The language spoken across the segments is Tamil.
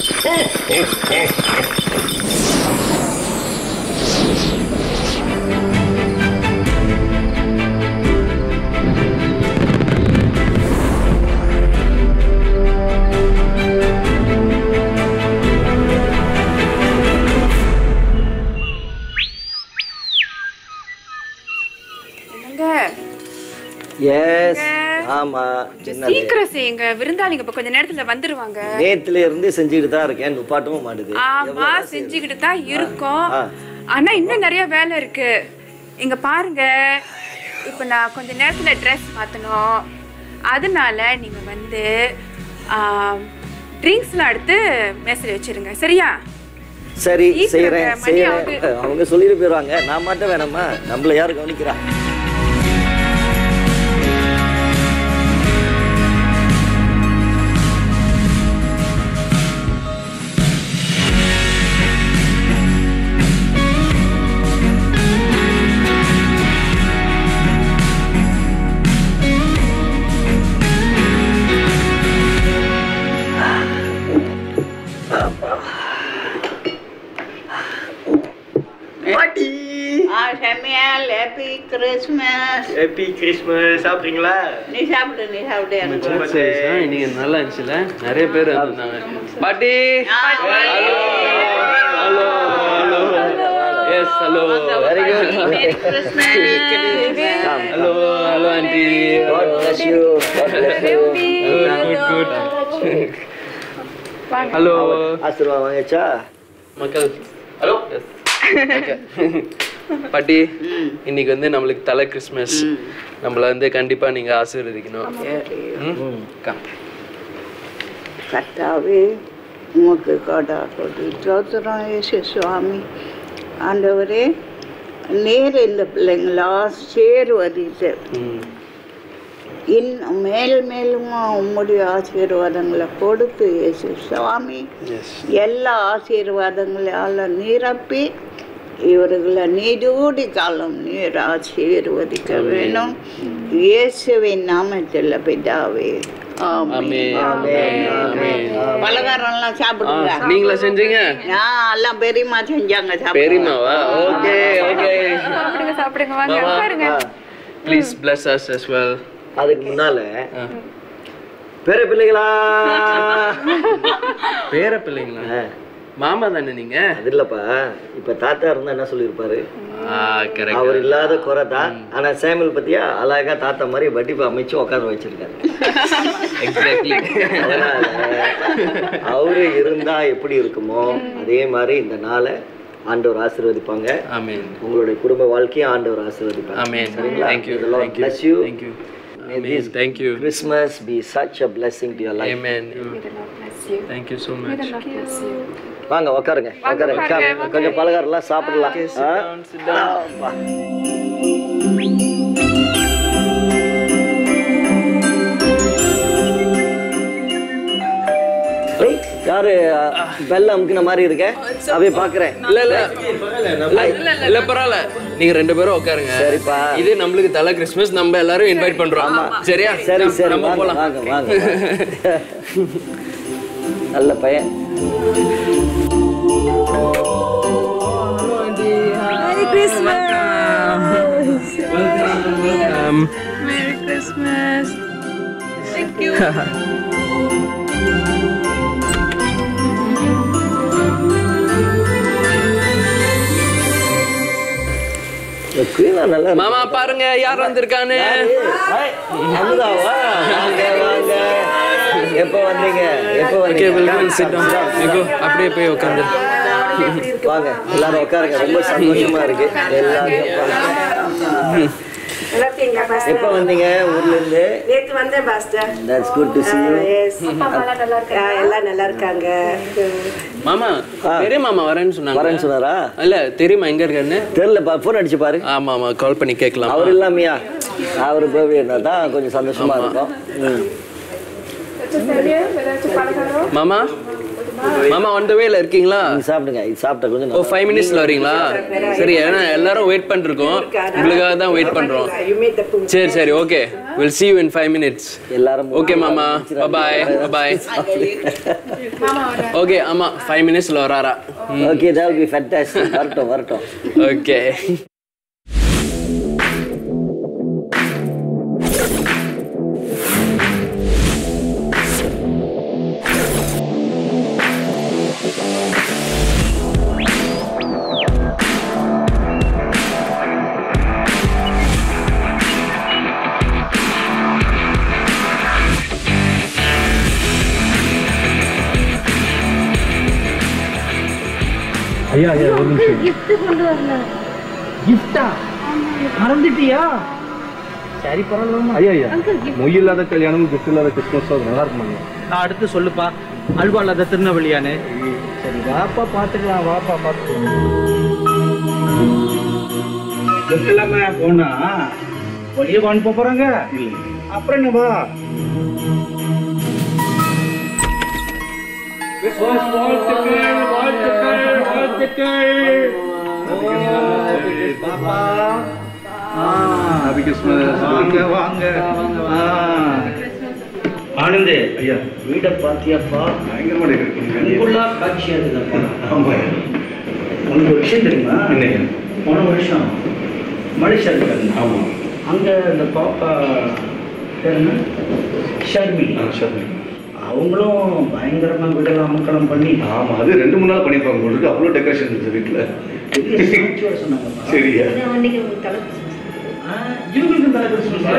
என்னங்க எஸ் ஆமா என்ன சீக்கிரம் செய்யுங்க விருந்தாளிங்க இப்ப கொஞ்ச நேரத்துல வந்துருவாங்க நேத்துல இருந்து செஞ்சுக்கிட்டு தான் இருக்கேன் நுப்பாட்டவும் மாட்டுது ஆமா செஞ்சுக்கிட்டு தான் இருக்கோம் ஆ. ஆனா இன்னும் நிறைய வேலை இருக்கு இங்க பாருங்க இப்ப நான் கொஞ்ச நேரத்துல ட்ரெஸ் மாத்தணும் அதனால நீங்க வந்து ட்ரிங்க்ஸ்லாம் எடுத்து மெசேஜ் வச்சிருங்க சரியா சரி சீக்கிரம் செய்யறேன் மணி செய்யறேன் ஆகுது. அவங்க சொல்லிட்டு போயிடுவாங்க நான் மட்டும் வேணாமா நம்மள யாரு கவனிக்கிறா ஆ செம்மையால் ஹாப்பி கிறிஸ்மஸ் ஹாப்பி கிறிஸ்மஸ் சாப்பிட்றீங்களா நீ சாப்பிடு நீ சாப்பிடு எனக்கு சரி சார் இன்னைக்கு நல்லா இருந்துச்சுல நிறைய பேர் வந்திருந்தாங்க பாட்டி hello hello hello yes hello very good merry Christmas hello hello aunty God bless you. God bless you. Good good hello ஆசீர்வாதம் வாங்கிச்சா மக்கள் ஹலோ பாட்டி இன்னைக்கு வந்து நம்மளுக்கு தலை கிறிஸ்மஸ் நம்மள வந்து கண்டிப்பா நீங்க ஆசீர்வதிக்கணும் ம்? கம். கர்த்தாவே உமக்கு கடா கொடு ஸ்தோத்திரம் இயேசு சுவாமி ஆண்டவரே நேர் இந்த பிள்ளைங்களா சேருவதித்து ம். இன்னும் மேல் மேலுமா உம்முடைய ஆசீர்வாதங்களை கொடுத்து இயேசு சுவாமி Yes. எல்லா ஆசீர்வாதங்களால் நிரப்பி இவர்களை நீடூடி காலம் நீர் ஆசீர்வதிக்க வேணும் இயேசுவின் நாமத்தில் பிதாவே ஆமென். ஆமென். ஆமென். பலகாரம்லாம் சாப்பிடுங்க ஆ, நீங்களா செஞ்சீங்க நான் எல்லாம் பெரியம்மா செஞ்சாங்க சாப்பிடுங்க பெரியமாவா ஓகே ஓகே சாப்பிடுங்க சாப்பிடுங்க வாங்க மாமா. உட்காருங்க please bless us as well அதுக்கு முன்னால ஆ. பேர பிள்ளைகளா பேர பிள்ளைங்களா ஆ, மாமா தானே நீங்க அது இல்லப்பா இப்ப தாத்தா இருந்தா என்ன சொல்லியிருப்பாரு ஆ கரெக்ட் அவர் இல்லாத குறை தான் ஆனா சாமுel பத்தியா அழகா தாத்தா மாதிரி வட்டிப்பு அமைச்சு உட்கார வச்சிருக்காரு எக்ஸாக்ட்லி அதனால அவரு இருந்தா எப்படி இருக்குமோ அதே மாதிரி இந்த நாளை ஆண்டவர் ஆசீர்வதிப்பாங்க ஆமென் உங்களுடைய குடும்ப வாழ்க்கையும் ஆண்டவர் ஆசீர்வதிப்பாங்க ஆமென் சரிங்களா? thank you May the Lord thank you bless you. thank you May amen this thank you Christmas be such a blessing to your life. amen bless you. thank you so much bless you. வாங்க உட்காருங்க உட்காருங்க உட்காருங்க, உட்காருங்க. கொஞ்சம் பலகாரம்லாம் சாப்பிடலாம் sit ஆ? down sit down ஆமா. ஏய், யாரு பெல் அமுக்கின மாதிரி இருக்க அப்படியே பாக்குறேன் இல்ல இல்ல இல்ல இல்ல பரவாயில்ல நீங்க ரெண்டு பேரும் உட்காருங்க சரிப்பா. இது நம்மளுக்கு தலை கிறிஸ்மஸ் நம்ம எல்லாரும் இன்வைட் பண்றோம் சரியா சரி சரி நம்ம வாங்க போலாம் வாங்க வாங்க நல்ல பையன் Um, Merry Christmas. Thank you. இந்த குயிலா நல்லா இருக்கு. மாமா பாருங்க யார் வந்திருக்கான்னு ஹாய், அமுதாவா? வாங்க, வாங்க. எப்ப வந்தீங்க எப்ப ஓகே வந்தீங்க வெல்கம் சிட் டவுன் அப்படியே போய் உட்காந்து வாங்க எல்லாரும் உட்காருங்க ரொம்ப சந்தோஷமா இருக்கு எல்லாரும் உட்காருங்க. எப்ப வந்தீங்க ஊர்ல இருந்து நேத்து வந்தேன் pastor that's good to see you yes எல்லாம் நல்லா இருக்காங்க மாமா பெரிய மாமா வரேன்னு சொன்னாங்க வரேன்னு சொன்னாரா இல்ல தெரியுமா எங்க இருக்காருன்னு தெரியல போன் அடிச்சு பாரு ஆமா ஆமா கால் பண்ணி கேட்கலாம் அவர் இல்லாமையா அவர் போய் இருந்தா தான் கொஞ்சம் சந்தோஷமா இருக்கும் ம். மாமா மாமா on the வேல இருக்கீங்களா நீங்க சாப்பிடுங்க இது சாப்பிட்ட கொஞ்சம் ஓ நல்லா- ஃபைவ் மினிட்ஸ்ல வரீங்களா சரி ஏன்னா எல்லாரும் வெயிட் பண்ணிருக்கோம் உங்களுக்காக தான் வெயிட் பண்றோம் You made the pung. சரி சரி okay will see you in five minutes எல்லாரும் ஓகே மாமா பாய் பாய் ஓகே ஆமா ஃபைவ் மினிட்ஸ்ல வராரா okay that will be fantastic வரட்டும் வரட்டும் ஓகே ஐயா ஐயா ஒரு நிமிஷம் gift கொண்டு வரல கிஃப்டா மறந்துட்டியா சரி பரவாயில்ல ஐயா ஐயா மொய் இல்லாத கல்யாணம் கிஃப்ட் இல்லாத கிறிஸ்மஸ் அது நல்லா இருக்குமாங்க நான் அடுத்து சொல்லுப்பா அல்வா இல்லாத திருநெல்வேலியானு சரி வாப்பா பார்த்துக்கலாம் வாப்பா பார்த்துக்கலாம் கிஃப்ட் இல்லாம போனா வெளியே வாங்க போறாங்க அப்புறம் என்ன வா வாழ்த்துக்கள் வாழ்த்துக்கள் வாழ்த்துக்கள் பாப்பா வாங்க வாங்க ஆ. ஆனந்த் ஐயா வீட பாத்தியாப்பா பயங்கரமா இங்குள்ள காட்சியா இருக்குதாப்பா ஆமா உனக்கு ஒரு விஷயம் தெரியுமா போன வருஷம் மலேசியா இருக்காங்க ஆமா அங்க இந்த பாப்பா பேர் என்ன ஷர்மி ஷர்மி அவங்களும் பயங்கரமா வீடெல்லாம் அமக்கலம் பண்ணி ஆமா அது ரெண்டு மூணு நாள் பண்ணிருப்பாங்க உங்களுக்கு அவ்வளோ டெக்கரேஷன் இருந்துச்சு வீட்டுல பெரிய சாட்சியோட சொன்னாங்க சரியா அன்னைக்கு உங்களுக்கு தலை இவங்களுக்கு தலை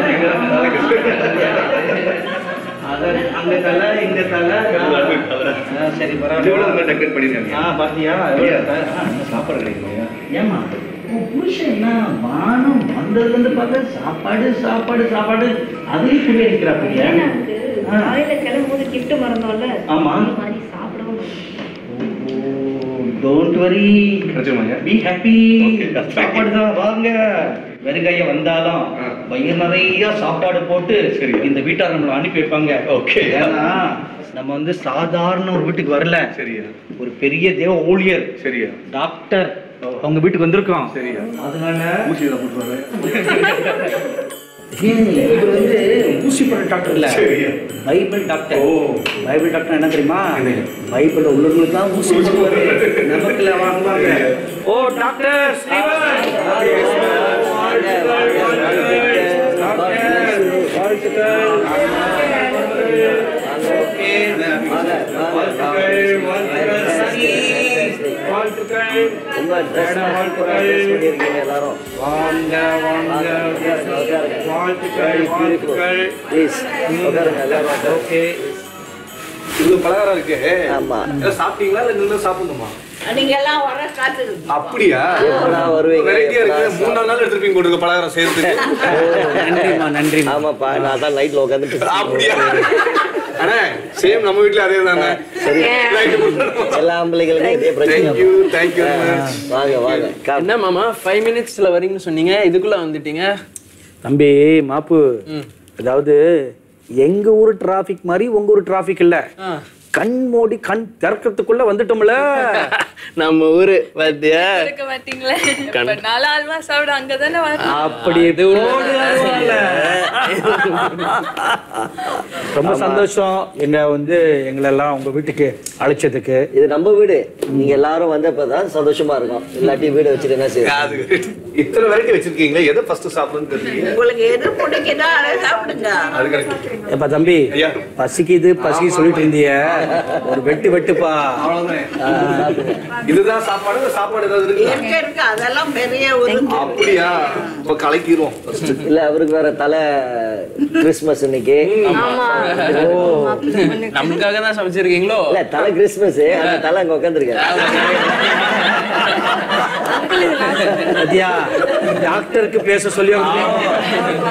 அத அங்க தலை இங்க தலை ஆ, சரி பரவாயில்ல எவ்வளவு டெக்கரேட் பண்ணிருக்காங்க ஆ பாத்தியா ஐயா, எவ்வளவு தலை? ஆ, சாப்பாடு கிடைக்குமா ஏமா உன் புருஷன் என்ன வானம் வந்ததுல இருந்து பார்த்தா சாப்பாடு சாப்பாடு சாப்பாடு அதையும் புரிய இருக்கிறாப்பியா காலையில கிளம்பும்போது gift மறந்தோம்ல ஆமா. அந்த மாதிரி சாப்பிடவும் மறந்தோம். Don't worry கிடைச்சிருமாங்க be happy Okay. சாப்பாடு தான் வாங்க வெறுங்கைய வந்தாலும் ஆ. வயிறு நிறைய சாப்பாடு போட்டு சரி. இந்த வீட்டார் நம்மளை அனுப்பி வைப்பாங்க Okay. ஏன்னா நம்ம வந்து சாதாரண ஒரு வீட்டுக்கு வரல சரியா ஒரு பெரிய தேவ ஊழியர் சரியா டாக்டர் அவங்க வீட்டுக்கு வந்திருக்கோம் சரியா அதனால ஊசி எல்லாம் போட்டு வரேன் இவர் வந்து ஊசி போடுற டாக்டர் இல்ல சரியா Bible doctor oh. Bible doctor என்ன தெரியுமா என்னங்க? பைபிள் உள்ளவங்களுக்கு தான் ஊசி போடுவாரு நமக்குல வாங்குவாங்க ஓ டாக்டர் ஸ்ரீவன் ரொம்ப ட்ரெஸ் பண்ணியிருக்கீங்க எல்லாரும் வாங்க வாங்க வாழ்த்துக்கள் வாழ்த்துக்கள் ப்ளீஸ் உட்காருங்க எல்லாரும் ஓகே இது பலகாரம் இருக்கு ஆமா எல்லாம் சாப்பிட்டீங்களா இல்ல இன்னும் சாப்பிடணுமா நீங்க எல்லாம் வர காத்து அப்படியா எப்படா வருவீங்க வெரைட்டியா எப்படா இருக்கு மூணு நாலு நாள் எடுத்துருப்பீங்க கொடுக்க பலகாரம் சேர்த்துக்கு நன்றிமா நன்றி ஆமாப்பா நான் தான் லைட்ல உட்காந்துட்டு அப்படியா அண்ணா சேம் நம்ம வீட்ல அதே தானே சரி ரைட் எல்லா ஆம்பளைங்களுக்கும் இதே பிரச்சனை தேங்க்யூ தேங்க்யூ வாங்க வாங்க come. என்ன மாமா ஃபைவ் மினிட்ஸ்ல வரீங்கன்னு சொன்னீங்க இதுக்குள்ள வந்துட்டீங்க தம்பி மாப்பு அதாவது எங்க ஊர் டிராபிக் மாதிரி உங்க ஊர் டிராபிக் இல்ல ஆ. கண் மூடி கண் திறக்கிறதுக்குள்ள வந்துட்டோம்ல நம்ம ஊரு பாத்தியா இருக்க மாட்டீங்களே இப்ப நாலு அல்வா சாப்பிட அங்கதானே வரணும் அப்படி அது உண்மை. ஓடி வருவாங்கல்ல. ரொம்ப சந்தோஷம் என்ன வந்து எங்களெல்லாம் உங்க வீட்டுக்கு அழைச்சதுக்கு இது நம்ம வீடு நீங்க எல்லாரும் வந்தப்பதான் சந்தோஷமா இருக்கும் இல்லாட்டி வீடு வச்சுட்டு என்ன செய்ய அது இத்தனை வெரைட்டி வச்சிருக்கீங்களே எதை ஃபர்ஸ்ட் சாப்பிடணும்னு தெரியல உங்களுக்கு எது பிடிக்குதோ அதை சாப்பிடுங்க அது கரெக்ட் ஏப்பா தம்பி ஐயா. பசிக்குது பசி சொல்லிட்டு இருந்திய ஒரு வெட்டு வெட்டுப்பா அவ்வளவுதான் இதுதான் சாப்பாடு இல்ல சாப்பாடு ஏதாவது இருக்குல்ல இருக்க இருக்க அதெல்லாம் பெரிய ஒரு அப்படியா இப்ப கலக்கிடுவோம் first. இல்ல அவருக்கு வேற தலை கிறிஸ்மஸ் இன்னைக்கு நம்மளுக்காக தான் சமைச்சிருக்கீங்களோ இல்ல தலை கிறிஸ்மஸ் அந்த தலை அங்க உட்காந்துருக்கேன் அத்தியா டாக்டருக்கு பேச சொல்லி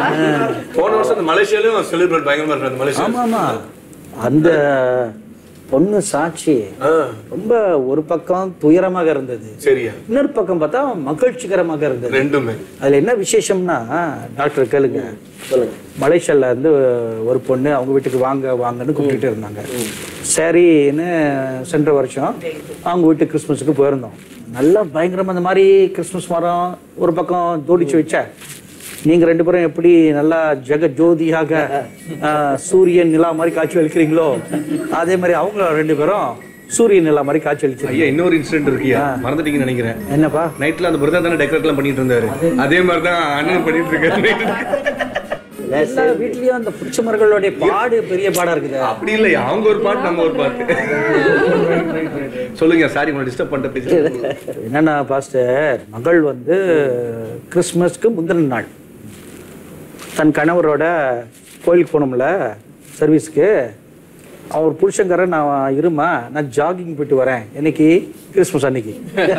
போன வருஷம் இந்த மலேசியாலயும் செலிப்ரேட் பயங்கரமா இருந்தது மலேசியா ஆமா ஆமா அந்த பொண்ணு சாட்சி ரொம்ப ஒரு பக்கம் துயரமாக இருந்தது சரியா இன்னொரு பக்கம் பார்த்தா மகிழ்ச்சிகரமாக இருந்தது ரெண்டுமே அதுல என்ன விசேஷம்னா டாக்டர் கேளுங்க சொல்லுங்க மலேசியால இருந்து ஒரு பொண்ணு அவங்க வீட்டுக்கு வாங்க வாங்கன்னு கூப்பிட்டுட்டு இருந்தாங்க சரின்னு சென்ற வருஷம் அவங்க வீட்டு கிறிஸ்மஸுக்கு போயிருந்தோம் நல்லா பயங்கரமா அந்த மாதிரி கிறிஸ்மஸ் மரம் ஒரு பக்கம் ஜோடிச்சு வச்ச நீங்க ரெண்டு பேரும் எப்படி நல்லா ஜெக ஜோதியாக ஆஹ், சூரியன் நிலா மாதிரி காட்சி அளிக்கிறீங்களோ அதே மாதிரி அவங்க ரெண்டு பேரும் சூரியன் நிலா மாதிரி காட்சி அளிக்கிறாங்க ஐயா இன்னொரு இன்சிடென்ட் இருக்குயா மறந்துட்டீங்கன்னு நினைக்கிறேன் என்னப்பா நைட்ல அந்த பிரதர் தானே டெக்கரேட்லாம் பண்ணிட்டு இருந்தாரு அதே மாதிரி தான் அண்ணன் பண்ணிட்டு இருக்காரு எல்லா வீட்லயும் அந்த புடிச்சமர்களுடைய பாடு பெரிய பாடா இருக்குது அப்படி இல்லையா அவங்க ஒரு பாட்டு நம்ம ஒரு பாட்டு சொல்லுங்க சாரி உங்களை டிஸ்டர்ப் பண்ணிட்டு பேசுறேன் என்னன்னா பாஸ்டர் மகள் வந்து கிறிஸ்மஸ்க்கு முந்தின நாள் தன் கணவரோட கோயிலுக்கு போனோம்ல சர்வீஸ்க்கு அவர் புருஷங்காரன் நான் இருமா நான் ஜாகிங் போயிட்டு வரேன் இன்னைக்கு கிறிஸ்மஸ் அன்னைக்கு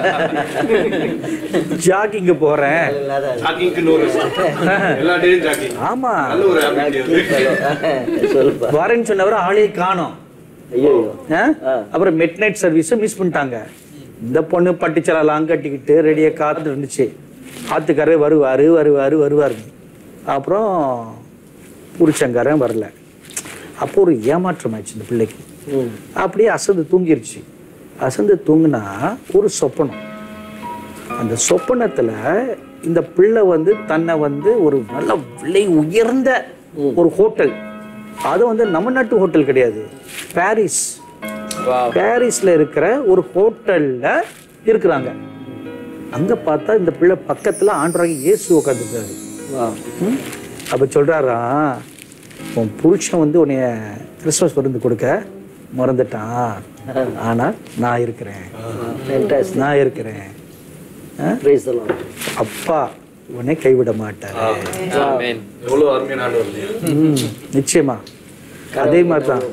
ஜாகிங் போறேன் ஜாக்கிங்க்கு நோ எல்லா டேயும் ஜாக்கிங் ஆமா நல்ல ஒரு ஹாபிட் சொல்லுப்பா வரேன்னு சொன்னவர் ஆளே காணோம் ஐயோ ஆ? அப்புறம் மிட் நைட் சர்வீஸை மிஸ் பண்ணிட்டாங்க இந்த பொண்ணு பட்டுச்சலாம் கட்டிக்கிட்டு ரெடியாக காத்துட்டு இருந்துச்சு ஆத்துக்காரர் வருவார் வருவார் வருவார் அப்புறம் புருஷங்காரன் வரல அப்போ ஒரு ஏமாற்றம் ஆயிடுச்சு இந்த பிள்ளைக்கு அப்படியே அசந்து தூங்கிருச்சு அசந்து தூங்குனா ஒரு சொப்பனம் அந்த சொப்பனத்துல இந்த பிள்ளை வந்து தன்னை வந்து ஒரு நல்ல விலை உயர்ந்த ஒரு ஹோட்டல் அது வந்து நம்ம நாட்டு ஹோட்டல் கிடையாது பாரிஸ் பாரிஸ்ல இருக்கிற ஒரு ஹோட்டல்ல இருக்கிறாங்க அங்க பார்த்தா இந்த பிள்ளை பக்கத்துல ஆண்டராக இயேசு உட்காந்துருக்காரு ம்? அப்ப சொல்றாரா உன் புருஷன் வந்து உன்னைய கிறிஸ்மஸ் விருந்து கொடுக்க மறந்துட்டான் ஆனா நான் இருக்கிறேன் நான் இருக்கிறேன் ஆ? பிரைஸ் எல்லாம் அப்பா உன்னை கைவிட மாட்டார் ஆமென் எவ்வளவு அருமையான ஆண்டவர் இல்லையா ம், நிச்சயமா அதே மாதிரி தான்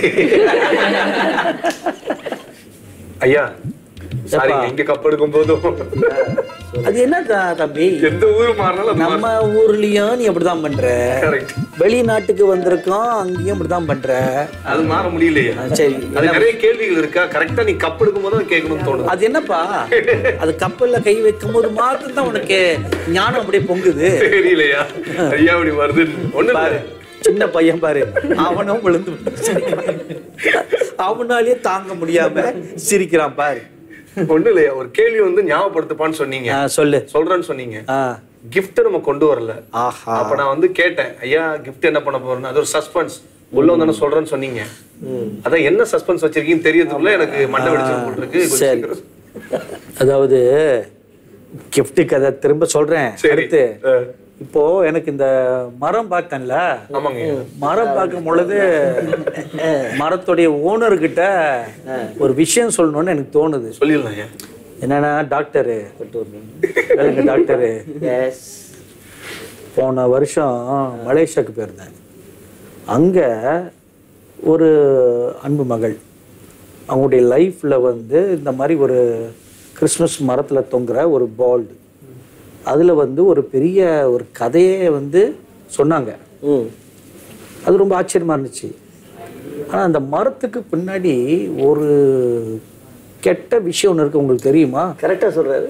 ஐயா சாரி இங்க கப் எடுக்கும் போதும் அது என்ன த- தம்பி எந்த ஊர் மாறினாலும் அது நம்ம ஊர்லயும் நீ அப்படிதான் பண்ற கரெக்ட் வெளிநாட்டுக்கு வந்திருக்கோம் அங்கேயும் அப்படிதான் பண்ற அது மாற முடியலையா ஆ, சரி அது நிறைய கேள்விகள் இருக்கா கரெக்டா நீ கப் எடுக்கும் போது கேட்கணும்னு தோணுது அது என்னப்பா அது கப்பல்ல கை வைக்கும் போது மாத்திரம் தான் உனக்கு ஞானம் அப்படியே பொங்குது தெரியலையா ஐயா அப்படி வருது ஒண்ணு பாரு இல்ல சின்ன பையன் பாரு அவனும் விழுந்து சிரிக்கிறான். அவனாலேயே தாங்க முடியாம சிரிக்கிறான் பாரு ஒண்ணு இல்லையா ஒரு கேள்வி வந்து ஞாபகப்படுத்துப்பான்னு சொன்னீங்க ஆ, சொல்லு சொல்றேன்னு சொன்னீங்க ஆ gift நம்ம கொண்டு வரல ஆஹா அப்ப நான் வந்து கேட்டேன் ஐயா gift என்ன பண்ண போறேன்னு அது ஒரு சஸ்பென்ஸ் உள்ள வந்து சொல்றேன்னு சொன்னீங்க அதான் என்ன சஸ்பென்ஸ் வச்சிருக்கீங்கன்னு தெரியறதுக்குள்ள எனக்கு மண்டை வெடிச்சு போட்டுருக்கு கொஞ்சம் சரி. சீக்கிரம். அதாவது கிஃப்ட் கதை திரும்ப சொல்றேன் சரி. அடுத்து ஆ. இப்போ எனக்கு இந்த மரம் பார்த்தேன்ல ஆமாங்க மரம் பார்க்கும் பொழுது மரத்துடைய ஓனர் கிட்ட ஒரு விஷயம் சொல்லணும்னு எனக்கு தோணுது சொல்லிடலாம் ஐயா என்னன்னா டாக்டரு கேளுங்க டாக்டரு எஸ் போன வருஷம் மலேசியாவுக்கு போயிருந்தேன் அங்கே ஒரு அன்பு மகள் அவங்களுடைய லைஃப்பில் வந்து இந்த மாதிரி ஒரு கிறிஸ்மஸ் மரத்தில் தொங்குற ஒரு பால்டு அதில் வந்து ஒரு பெரிய ஒரு கதையே வந்து சொன்னாங்க ம் அது ரொம்ப ஆச்சரியமா இருந்துச்சு ஆனால் அந்த மரத்துக்கு பின்னாடி ஒரு கெட்ட விஷயம் ஒன்று இருக்கு உங்களுக்கு தெரியுமா கரெக்டாக சொல்றாரு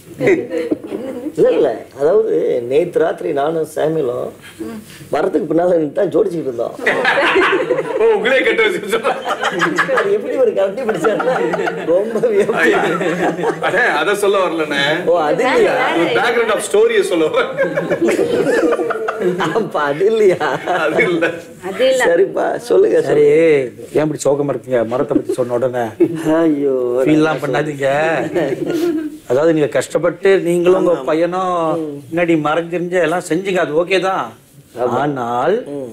இல்ல இல்ல அதாவது நேத்து ராத்திரி நானும் சாமியிலும் மரத்துக்கு பின்னால நின்று தான் ஜோடிச்சுக்கிட்டு இருந்தோம் ஓ உங்களே கெட்ட வச்சு அது எப்படி ஒரு கரண்டி பிடிச்சாருன்னா ரொம்ப வியப்பு. அண்ணே அத சொல்ல வரலண்ணே ஓ அது இல்லையா பேக்ரவுண்ட் ஆஃப் ஸ்டோரியை சொல்ல வரேன். அப்ப அது இல்லையா அது இல்ல சரிப்பா சொல்லுங்க சரி ஏன் இப்படி சோகமா இருக்கீங்க மரத்தை பத்தி சொன்ன உடனே ஐயோ ஃபீல்லாம் பண்ணாதீங்க அதாவது நீங்க கஷ்டப்பட்டு நீங்களும் உங்க பையனும் முன்னாடி மறைஞ்சிருஞ்ச எல்லாம் செஞ்சீங்க அது ஓகே தான் ஆனால்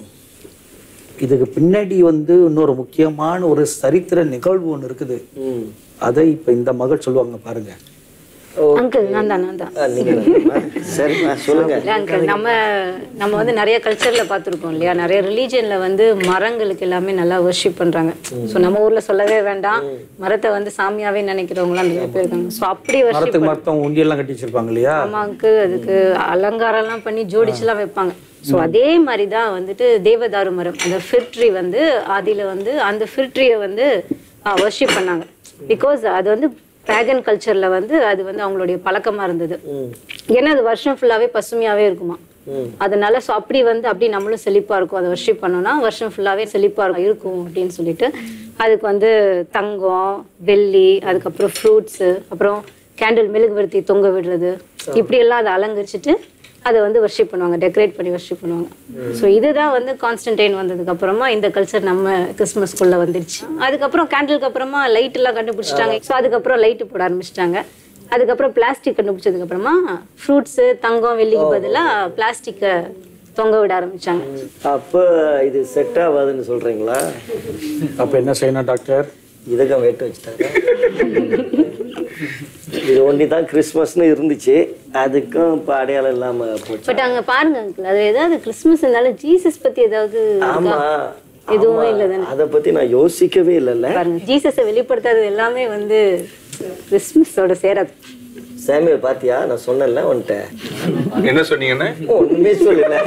இதுக்கு பின்னாடி வந்து இன்னொரு முக்கியமான ஒரு சரித்திர நிகழ்வு ஒன்று இருக்குது ம் அதை இப்ப இந்த மகள் சொல்லுவாங்க பாருங்க அங்கிள் நான் தான் நான் தான் ஆ, நீங்க தானேம்மா? சரிம்மா சொல்லுங்க இல்ல அங்கிள் நம்ம நம்ம வந்து நிறைய கல்ச்சர்ல பார்த்துருக்கோம் இல்லையா நிறைய ரிலீஜன்ல வந்து மரங்களுக்கு எல்லாமே நல்லா வர்ஷிப் பண்றாங்க ஸோ நம்ம ஊர்ல சொல்லவே வேண்டாம் மரத்தை வந்து சாமியாவே நினைக்கிறவங்களாம் நிறைய பேர் இருக்காங்க ஸோ அப்படி வர்ஷிப் மரத்துக்கு மரத்தம் உண்டியெல்லாம் கட்டி வச்சிருப்பாங்க இல்லையா அம்மாவுக்கு அதுக்கு அலங்காரம்லாம் பண்ணி ஜோடிச்சுலாம் வைப்பாங்க ஸோ அதே மாதிரி தான் வந்துட்டு தேவதாரு மரம் அந்த ஃபிர்ட்ரி வந்து அதில் வந்து அந்த ஃபிர்ட்ரியை வந்து வர்ஷிப் பண்ணாங்க பிகாஸ் அது வந்து பேகன் கல்ச்சர்ல வந்து அது வந்து அவங்களுடைய பழக்கமா இருந்தது ஏன்னா அது வருஷம் ஃபுல்லாவே பசுமையாவே இருக்குமா அதனால ஸோ அப்படி வந்து அப்படி நம்மளும் செழிப்பா இருக்கும் அதை வர்ஷிப் பண்ணோம்னா வருஷம் ஃபுல்லாவே செழிப்பா இருக்கும் இருக்கும் அப்படின்னு சொல்லிட்டு அதுக்கு வந்து தங்கம் வெள்ளி அதுக்கப்புறம் ஃப்ரூட்ஸு அப்புறம் கேண்டில் மெழுகுவர்த்தி தொங்க விடுறது இப்படி எல்லாம் அதை அலங்கரிச்சுட்டு அதை வந்து வர்ஷிப் பண்ணுவாங்க டெக்கரேட் பண்ணி வர்ஷிப் பண்ணுவாங்க ஸோ இதுதான் வந்து கான்ஸ்டன்டைன் வந்ததுக்கு அப்புறமா இந்த கல்ச்சர் நம்ம கிறிஸ்மஸ்க்குள்ள வந்துருச்சு அதுக்கப்புறம் கேண்டிலுக்கு அப்புறமா லைட் எல்லாம் கண்டுபிடிச்சிட்டாங்க ஸோ அதுக்கப்புறம் லைட்டு போட ஆரம்பிச்சிட்டாங்க அதுக்கப்புறம் பிளாஸ்டிக் கண்டுபிடிச்சதுக்கு அப்புறமா ஃப்ரூட்ஸு தங்கம் வெள்ளிக்கு பதிலாக பிளாஸ்டிக்கை தொங்க விட ஆரம்பிச்சாங்க அப்போ இது செட் ஆகாதுன்னு சொல்றீங்களா அப்போ என்ன செய்யணும் டாக்டர் இதுக்கும் வெட்டு வச்சுட்டாங்க இது ஒண்டி தான் கிறிஸ்மஸ்னு இருந்துச்சு அதுக்கும் இப்போ அடையாளம் இல்லாம போச்சு பட் அங்க பாருங்க uncle, அது ஏதாவது கிறிஸ்மஸ் இருந்தாலும் ஜீசஸ் பத்தி ஏதாவது இருக்கா? ஆமா எதுவுமே ஆமா. இல்லை தானே அதை பத்தி நான் யோசிக்கவே இல்லைல்ல பாருங்க ஜீசஸை வெளிப்படுத்தாதது எல்லாமே வந்து கிறிஸ்மஸோட சேராது சாமியல் பாத்தியா நான் சொன்னேன்ல உன்கிட்ட என்ன சொன்னீங்கன்னா ஒண்ணுமே சொல்லல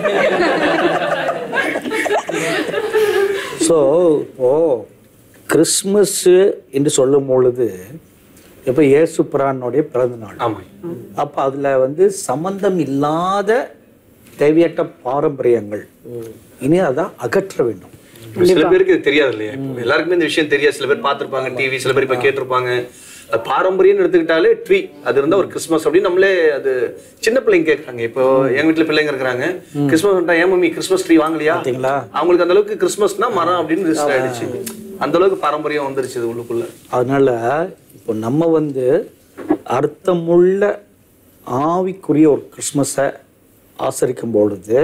ஸோ இப்போ கிறிஸ்மஸ் என்று சொல்லும் பொழுது இப்போ இயேசு பிரானுடைய பிறந்த நாள் ஆமா அப்போ அதில் வந்து சம்பந்தம் இல்லாத தேவையற்ற பாரம்பரியங்கள் இனி அதான் அகற்ற வேண்டும் சில பேருக்கு இது தெரியாது இல்லையா இப்போ எல்லாருக்குமே இந்த விஷயம் தெரியாது சில பேர் பார்த்திருப்பாங்க டிவி சில பேர் இப்ப கேட்டிருப்பாங்க அது பாரம்பரியம்னு எடுத்துக்கிட்டாலே ட்ரீ அது இருந்தா ஒரு கிறிஸ்மஸ் அப்படின்னு நம்மளே அது சின்ன பிள்ளைங்க கேட்கறாங்க இப்போ எங்க வீட்டுல பிள்ளைங்க இருக்கிறாங்க கிறிஸ்மஸ் வந்துட்டா ஏன் மம்மி கிறிஸ்மஸ் ட்ரீ வாங்கலையா பார்த்தீங்களா? அவங்களுக்கு அந்த அளவுக்கு கிறிஸ்மஸ்னா மரம் அப்படின்னு ரிஜிஸ்டர் ஆயிடுச்சு அந்த அளவுக்கு பாரம்பரியம் வந்துருச்சு இது உள்ளுக்குள்ள அதனால இப்போ நம்ம வந்து அர்த்தமுள்ள ஆவிக்குரிய ஒரு கிறிஸ்மஸை ஆசரிக்கும் பொழுது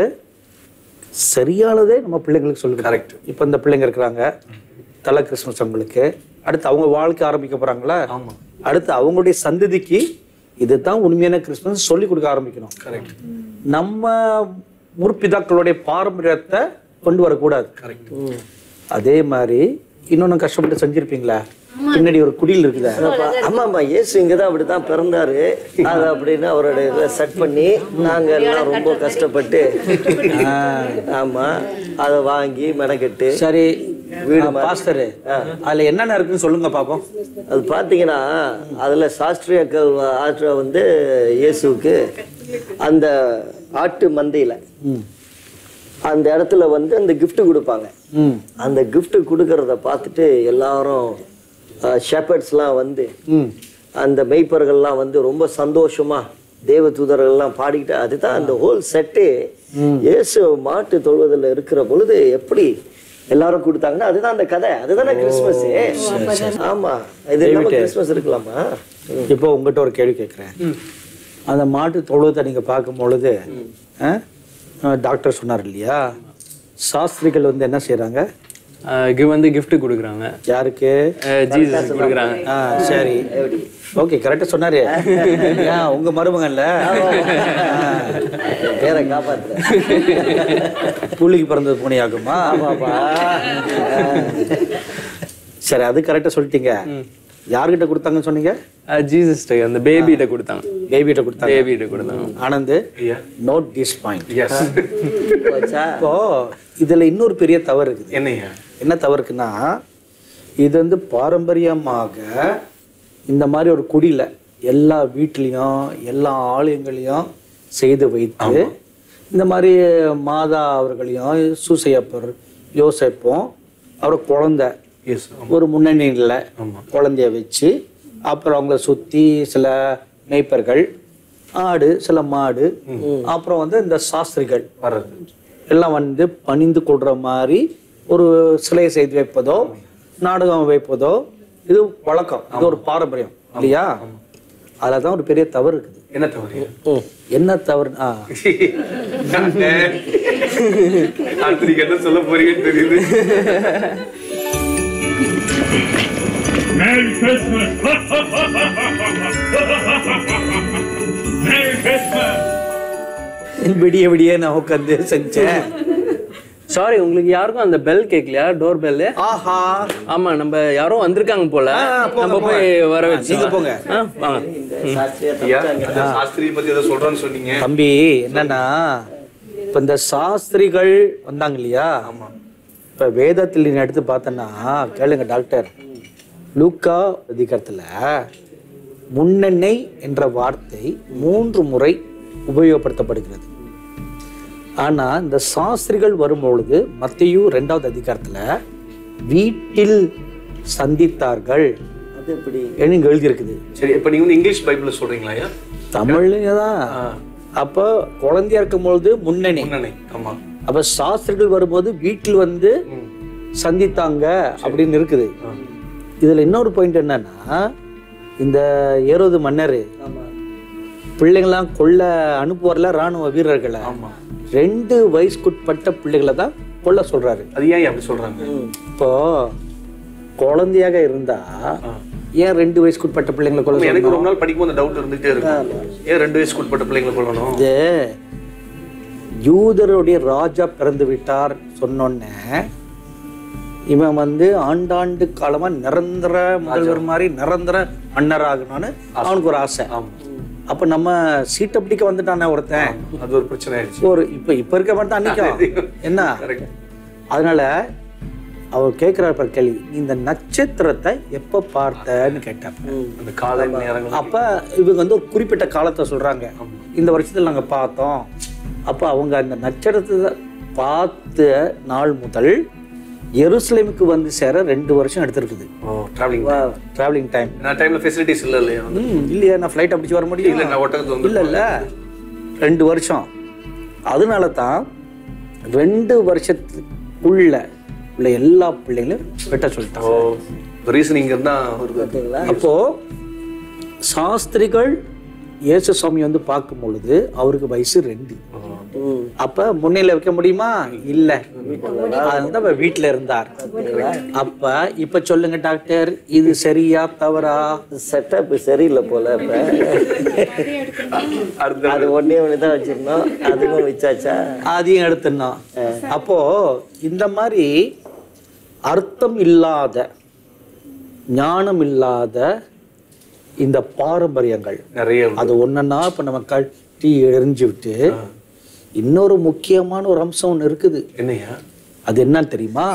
சரியானதே நம்ம பிள்ளைங்களுக்கு சொல்லி Correct. இப்போ இந்த பிள்ளைங்க இருக்கிறாங்க தலை கிறிஸ்மஸ் அவங்களுக்கு அடுத்து அவங்க வாழ்க்கை ஆரம்பிக்க போறாங்களா ஆமா. அடுத்து அவங்களுடைய சந்ததிக்கு இதுதான் உண்மையான கிறிஸ்மஸ் சொல்லி கொடுக்க ஆரம்பிக்கணும் கரெக்ட் நம்ம முற்பிதாக்களுடைய பாரம்பரியத்தை கொண்டு வரக்கூடாது கரெக்ட் அதே மாதிரி இன்னொன்னு கஷ்டப்பட்டு செஞ்சிருப்பீங்களா பின்னாடி ஒரு குடில் இருக்குதா ஆமா ஆமா இயேசு இங்கதான் அப்படித்தான் பிறந்தாரு அது அப்படின்னு அவரோட இதில் செட் பண்ணி நாங்க எல்லாம் ரொம்ப கஷ்டப்பட்டு ஆமா அதை வாங்கி மெனக்கெட்டு சரி வீடு பாஸ்டர் அதுல என்னென்ன இருக்குன்னு சொல்லுங்க பாப்போம் அது பார்த்தீங்கன்னா அதில் சாஸ்திரியாக்கள் ஆற்ற வந்து இயேசுவுக்கு அந்த ஆட்டு மந்தையில் அந்த இடத்துல வந்து அந்த gift கொடுப்பாங்க ம் அந்த gift கொடுக்கறத பார்த்துட்டு எல்லாரும் ஷெப்பர்ட்ஸ்லாம் வந்து ம் அந்த மெய்ப்பர்கள்லாம் வந்து ரொம்ப சந்தோஷமா தேவ தூதர்கள்லாம் பாடிக்கிட்டு அதுதான் அந்த ஹோல் செட்டு இயேசு மாட்டு தொழுவதில் இருக்கிற பொழுது எப்படி எல்லாரும் கொடுத்தாங்கன்னா அதுதான் அந்த கதை அதுதானே கிறிஸ்மஸ் ஆமா இது இல்லாம கிறிஸ்மஸ் இருக்கலாமா இப்போ உங்ககிட்ட ஒரு கேள்வி கேட்குறேன் அந்த மாட்டு தொழுவத்தை நீங்க பார்க்கும் பொழுது ஆ? ஆ, டாக்டர் சொன்னார் இல்லையா சாஸ்திரிகள் வந்து என்ன செய்றாங்க கிவ் வந்து gift கொடுக்குறாங்க யாருக்கு ஜீசஸ் கொடுக்குறாங்க ஆ சரி ஓகே கரெக்டாக சொன்னாரு ஏன் உங்க மருமகன்ல பேரை காப்பாத்துறேன் புள்ளிக்கு பிறந்தது பூனையாகுமா சரி அது கரெக்டாக சொல்லிட்டீங்க யார்கிட்ட கொடுத்தாங்கன்னு சொன்னீங்க ஜீசஸ்ட அந்த பேபிகிட்ட கொடுத்தாங்க பேபிகிட்ட கொடுத்தாங்க பேபிகிட்ட கொடுத்தாங்க Anand note this point yes போச்சா? இப்போ இதுல இன்னொரு பெரிய தவறு இருக்குது என்னையா என்ன தவறு இருக்குன்னா இது வந்து பாரம்பரியமாக இந்த மாதிரி ஒரு குடியில எல்லா வீட்லேயும் எல்லா ஆலயங்களையும் செய்து வைத்து இந்த மாதிரி மாதா அவர்களையும் சூசையப்பர் யோசேப்பும் அவர் குழந்தை எஸ் ஒரு முன்னணியில் குழந்தைய வச்சு அப்புறம் அவங்கள சுற்றி சில மேய்ப்பர்கள் ஆடு சில மாடு அப்புறம் வந்து இந்த சாஸ்திரிகள் வர்றது எல்லாம் வந்து பணிந்து கொள்ற மாதிரி ஒரு சிலையை செய்து வைப்பதோ நாடகம் வைப்பதோ இது வழக்கம் இது ஒரு பாரம்பரியம் இல்லையா அதில் தான் ஒரு பெரிய தவறு இருக்குது என்ன தவறு என்ன தவறு ஆ அடுத்து நீங்க என்ன சொல்ல போறீங்கன்னு தெரியுது Merry Christmas! Merry Christmas! விடிய விடிய நான் உட்காந்து செஞ்சேன் சாரி உங்களுக்கு யாருக்கும் அந்த பெல் கேட்கலையா டோர் பெல் ஆஹா ஆமா நம்ம யாரோ வந்திருக்காங்க போல போங்க, நம்ம போய் போங்க. வர ஆ, வச்சு நீங்க போங்க. இந்த வாங்க சாஸ்திரியா ஐயா தப்பிச்சாங்க. இந்த சாஸ்திரி பத்தி ஏதோ சொல்றேன்னு சொன்னீங்க தம்பி என்னன்னா இப்ப இந்த சாஸ்திரிகள் வந்தாங்க இல்லையா இப்ப வேதத்தில் நீ எடுத்து பார்த்தேன்னா கேளுங்க டாக்டர் லூக்கா அதிகாரத்துல முன்னெண்ணெய் என்ற வார்த்தை மூன்று முறை உபயோகப்படுத்தப்படுகிறது ஆனா இந்த சாஸ்திரிகள் வரும்பொழுது மத்தையு ரெண்டாவது அதிகாரத்துல வீட்டில் சந்தித்தார்கள் அது எப்படி என்று இங்க எழுதியிருக்குது சரி இப்ப நீங்க வந்து இங்கிலீஷ் பைபிள்ல சொல்றீங்களா ஐயா தமிழ்லயே தான் அப்போ குழந்தையா இருக்கும்பொழுது முன்னணி முன்னணி ஆமா அப்ப சாஸ்திரிகள் வரும்போது வீட்டில் வந்து சந்தித்தாங்க அப்படின்னு இருக்குது இதுல இன்னொரு பாயிண்ட் என்னன்னா இந்த ஏரோது மன்னர் பிள்ளைங்களாம் கொல்ல அனுப்புவார்ல ராணுவ வீரர்களை ரெண்டு வயசுக்குட்பட்ட பிள்ளைகளை தான் கொல்ல சொல்றாரு அது ஏன் அப்படி சொல்றாங்க இப்போ குழந்தையாக இருந்தா ஏன் ரெண்டு வயசுக்குட்பட்ட பிள்ளைங்களை கொல்ல எனக்கு சொல்லணும்? ரொம்ப நாள் படிக்கும்போது அந்த டவுட் இருந்துட்டே இருக்கும் ஏன் ரெண்டு வயசுக்கு உட்பட்ட பிள்ளைங்களை கொள்ளணும் இது யூதருடைய ராஜா பிறந்து விட்டார் சொன்னோன்னே இவன் வந்து ஆண்டாண்டு காலமா நிரந்தர முதல்வர் மாதிரி நிரந்தர மன்னர் ஆகணும்னு அவனுக்கு ஒரு ஆசை அப்ப நம்ம சீட்டை பிடிக்க வந்துட்டானே ஒருத்தன் அது ஒரு பிரச்சனை ஆயிடுச்சு ஒரு இப்ப இப்ப இருக்க மாட்டான் அன்னைக்கும் என்ன அதனால அவர் கேட்கிறார் பாரு கேள்வி நீ இந்த நட்சத்திரத்தை எப்ப பார்த்தன்னு கேட்டார் அந்த காலை நேரங்கள் அப்ப இவங்க வந்து ஒரு குறிப்பிட்ட காலத்தை சொல்றாங்க இந்த வருஷத்துல நாங்க பார்த்தோம் அப்ப அவங்க அந்த நட்சத்திரத்தை பார்த்த நாள் முதல் எருசலேமுக்கு வந்து சேர ரெண்டு வருஷம் எடுத்திருக்குது டிராவலிங் டிராவலிங் டைம் நான் டைம்ல ஃபெசிலிட்டிஸ் இல்ல இல்லையா ம் இல்லையா நான் ஃப்ளைட்டை பிடிச்சி வர முடியும் இல்ல நான் ஒட்டகத்துல வந்து இல்ல இல்ல ரெண்டு வருஷம் அதனால தான் ரெண்டு வருஷத்துக்குள்ள உள்ள எல்லா பிள்ளைங்களும் வெட்ட சொல்லிட்டாங்க ஓ ரீசனிங் இருந்தா ஒரு அப்போ சாஸ்திரிகள் இயேசு சுவாமி வந்து பார்க்கும் பொழுது அவருக்கு வயசு ரெண்டு அப்ப முன்னில வைக்க முடியுமா இல்ல அதனால தான் அவர் வீட்டுல இருந்தார் அப்ப இப்ப சொல்லுங்க டாக்டர் இது சரியா தவறா செட்டப் சரியில்லை போல இப்ப அது ஒண்ணே ஒன்று தான் வச்சிருந்தோம் அதுவும் வச்சாச்சா அதையும் எடுத்துனோம் அப்போ இந்த மாதிரி அர்த்தம் இல்லாத ஞானம் இல்லாத இந்த பாரம்பரியங்கள் நிறைய அது ஒன்னொன்னா இப்ப நம்ம கட்டி எரிஞ்சு விட்டு இன்னொரு முக்கியமான ஒரு அம்சம் ஒண்ணு இருக்குது என்னையா அது என்னன்னு தெரியுமா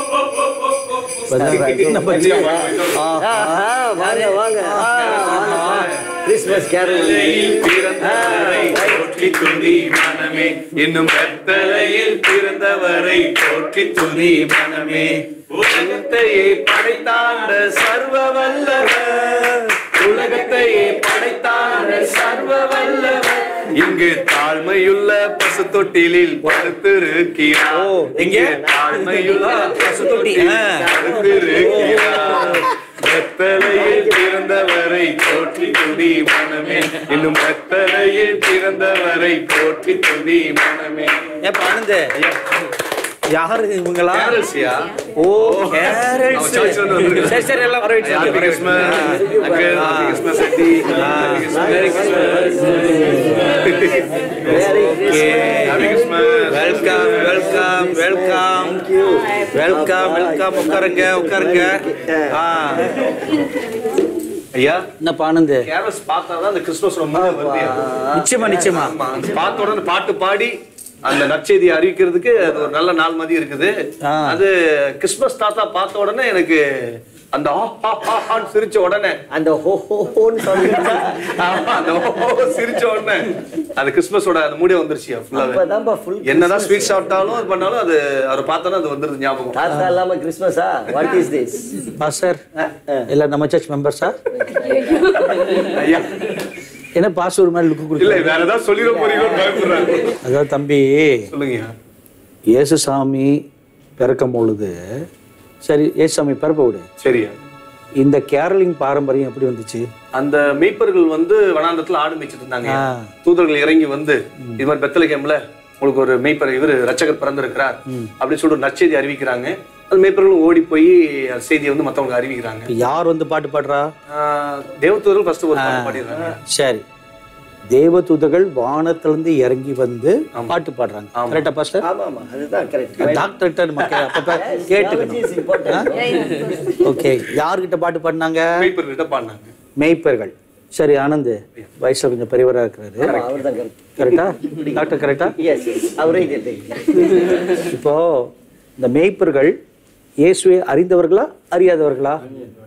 நம்ம ஆஹா. வாங்க வாங்க கிறிஸ்மஸ் கேரல் போற்றி துதி மனமே இன்னும் கத்தலையில் பிறந்தவரை போற்றி துதி மனமே உலகத்தையே படைத்தாண்ட சர்வ வல்லவர் உலகத்தையே படைத்தாண்ட சர்வ வல்லவர் இங்கு தாழ்மையுள்ள பசு தொட்டிலில் படுத்திருக்கிறார் இங்கே தாழ்மையுள்ள பசு தொட்டிலில் படுத்திருக்கிறார் வெத்தலையில் பிறந்தவரை போற்றி துதி மனமே இன்னும் வெத்தலையில் பிறந்தவரை போற்றி துதி மனமே ஏப்பா ஆனந்த் யாரு இவங்களா கேரல்ஸ்யா? ஓ கேரல்ஸ் அவன் choice வந்து வந்திருக்கு. சரி சரி எல்லாம் வர Happy Christmas. Uncle, Happy Christmas, aunty. Merry Christmas. Happy Christmas. Welcome welcome welcome welcome welcome உட்காருங்க உட்காருங்க ஆ ஐயா என்னப்பா ஆனந்த் கேரல்ஸ் பார்த்தாதான் அந்த கிறிஸ்துமஸ் ரொம்ப வருது நிச்சயமா நிச்சயமா ஆமா, பார்த்த உடனே பாட்டு பாடி அந்த நற்செய்தியை அறிவிக்கிறதுக்கு அது ஒரு நல்ல நாள் மாதிரி இருக்குது அது கிறிஸ்துமஸ் தாத்தா பார்த்த உடனே எனக்கு அந்த ஆ, ஆ, ஆ, ஆன்னு சிரிச்ச உடனே அந்த ஹோ ஹோ ஹோன்னு சொல்லிட்டு ஆமா, அந்த ஓ, ஓ, சிரிச்ச உடனே அது கிறிஸ்துமஸோட அந்த மூடே வந்துருச்சு ஃபுல்லாவே அப்பதான்ப்பா full என்னதான் ஸ்வீட் சாப்பிட்டாலும் அது பண்ணாலும் அது அவரை பார்த்தோன்னா அது வந்துருது ஞாபகம் தாத்தா இல்லாம கிறிஸ்மஸா வாட் இஸ் திஸ் பாஸ்டர் எல்லாம் நம்ம சர்ச் மெம்பர்ஸா ஐயா என்ன பாஸ்டர் மாதிரி லுக்கு இல்ல கொடுக்கல வேற ஏதாவது சொல்லிட போறீங்களோன்னு பயப்படுறாரு அதாவது தம்பி சொல்லுங்கய்யா இயேசு சாமி பிறக்கும் பொழுது சரி இயேசு சாமி பிறப்ப விடு சரியா இந்த கேரளிங் பாரம்பரியம் எப்படி வந்துச்சு அந்த மெய்ப்பர்கள் வந்து வனாந்தத்துல ஆடு மேய்ச்சிட்டு இருந்தாங்க ஆ. தூதர்கள் இறங்கி வந்து இது மாதிரி பெத்தலகேம்ல உங்களுக்கு ஒரு மெய்ப்பர் இவர் ரச்சகர் பிறந்திருக்கிறார் அப்படின்னு சொல்லிட்டு ஒரு நற்செய்தி அறிவிக்கிறாங்க அந்த மெய்ப்பர்களும் ஓடி போய் அந்த செய்தியை வந்து மத்தவங்களுக்கு அறிவிக்கிறாங்க இப்ப யார் வந்து பாட்டு பாடுறா ஆஹ் தேவதூதர்கள் ஃபர்ஸ்ட் ஒரு பாட்டு பாடிடுறாங்க சரி தேவதூதர்கள் வானத்திலிருந்து இறங்கி வந்து பாட்டு பாடுறாங்க கரெக்டா பாஸ்டர் ஆமா ஆமா அதுதான் கரெக்ட் டாக்டர் மக்கள் அப்பப்ப கேட்டுக்கணும் ஓகே யார்கிட்ட பாட்டு பாடினாங்க மெய்ப்பர்கிட்ட பாடினாங்க மேய்ப்பர்கள் சரி ஆனந்த் வயசுல கொஞ்சம் பெரியவரா இருக்கிறாரு அவர் தான் கரெக்ட் கரெக்டா டாக்டர் கரெக்டா எஸ் அவரே கேட்டீங்க இப்போ இந்த மேய்ப்பர்கள் இயேசுவை அறிந்தவர்களா அறியாதவர்களா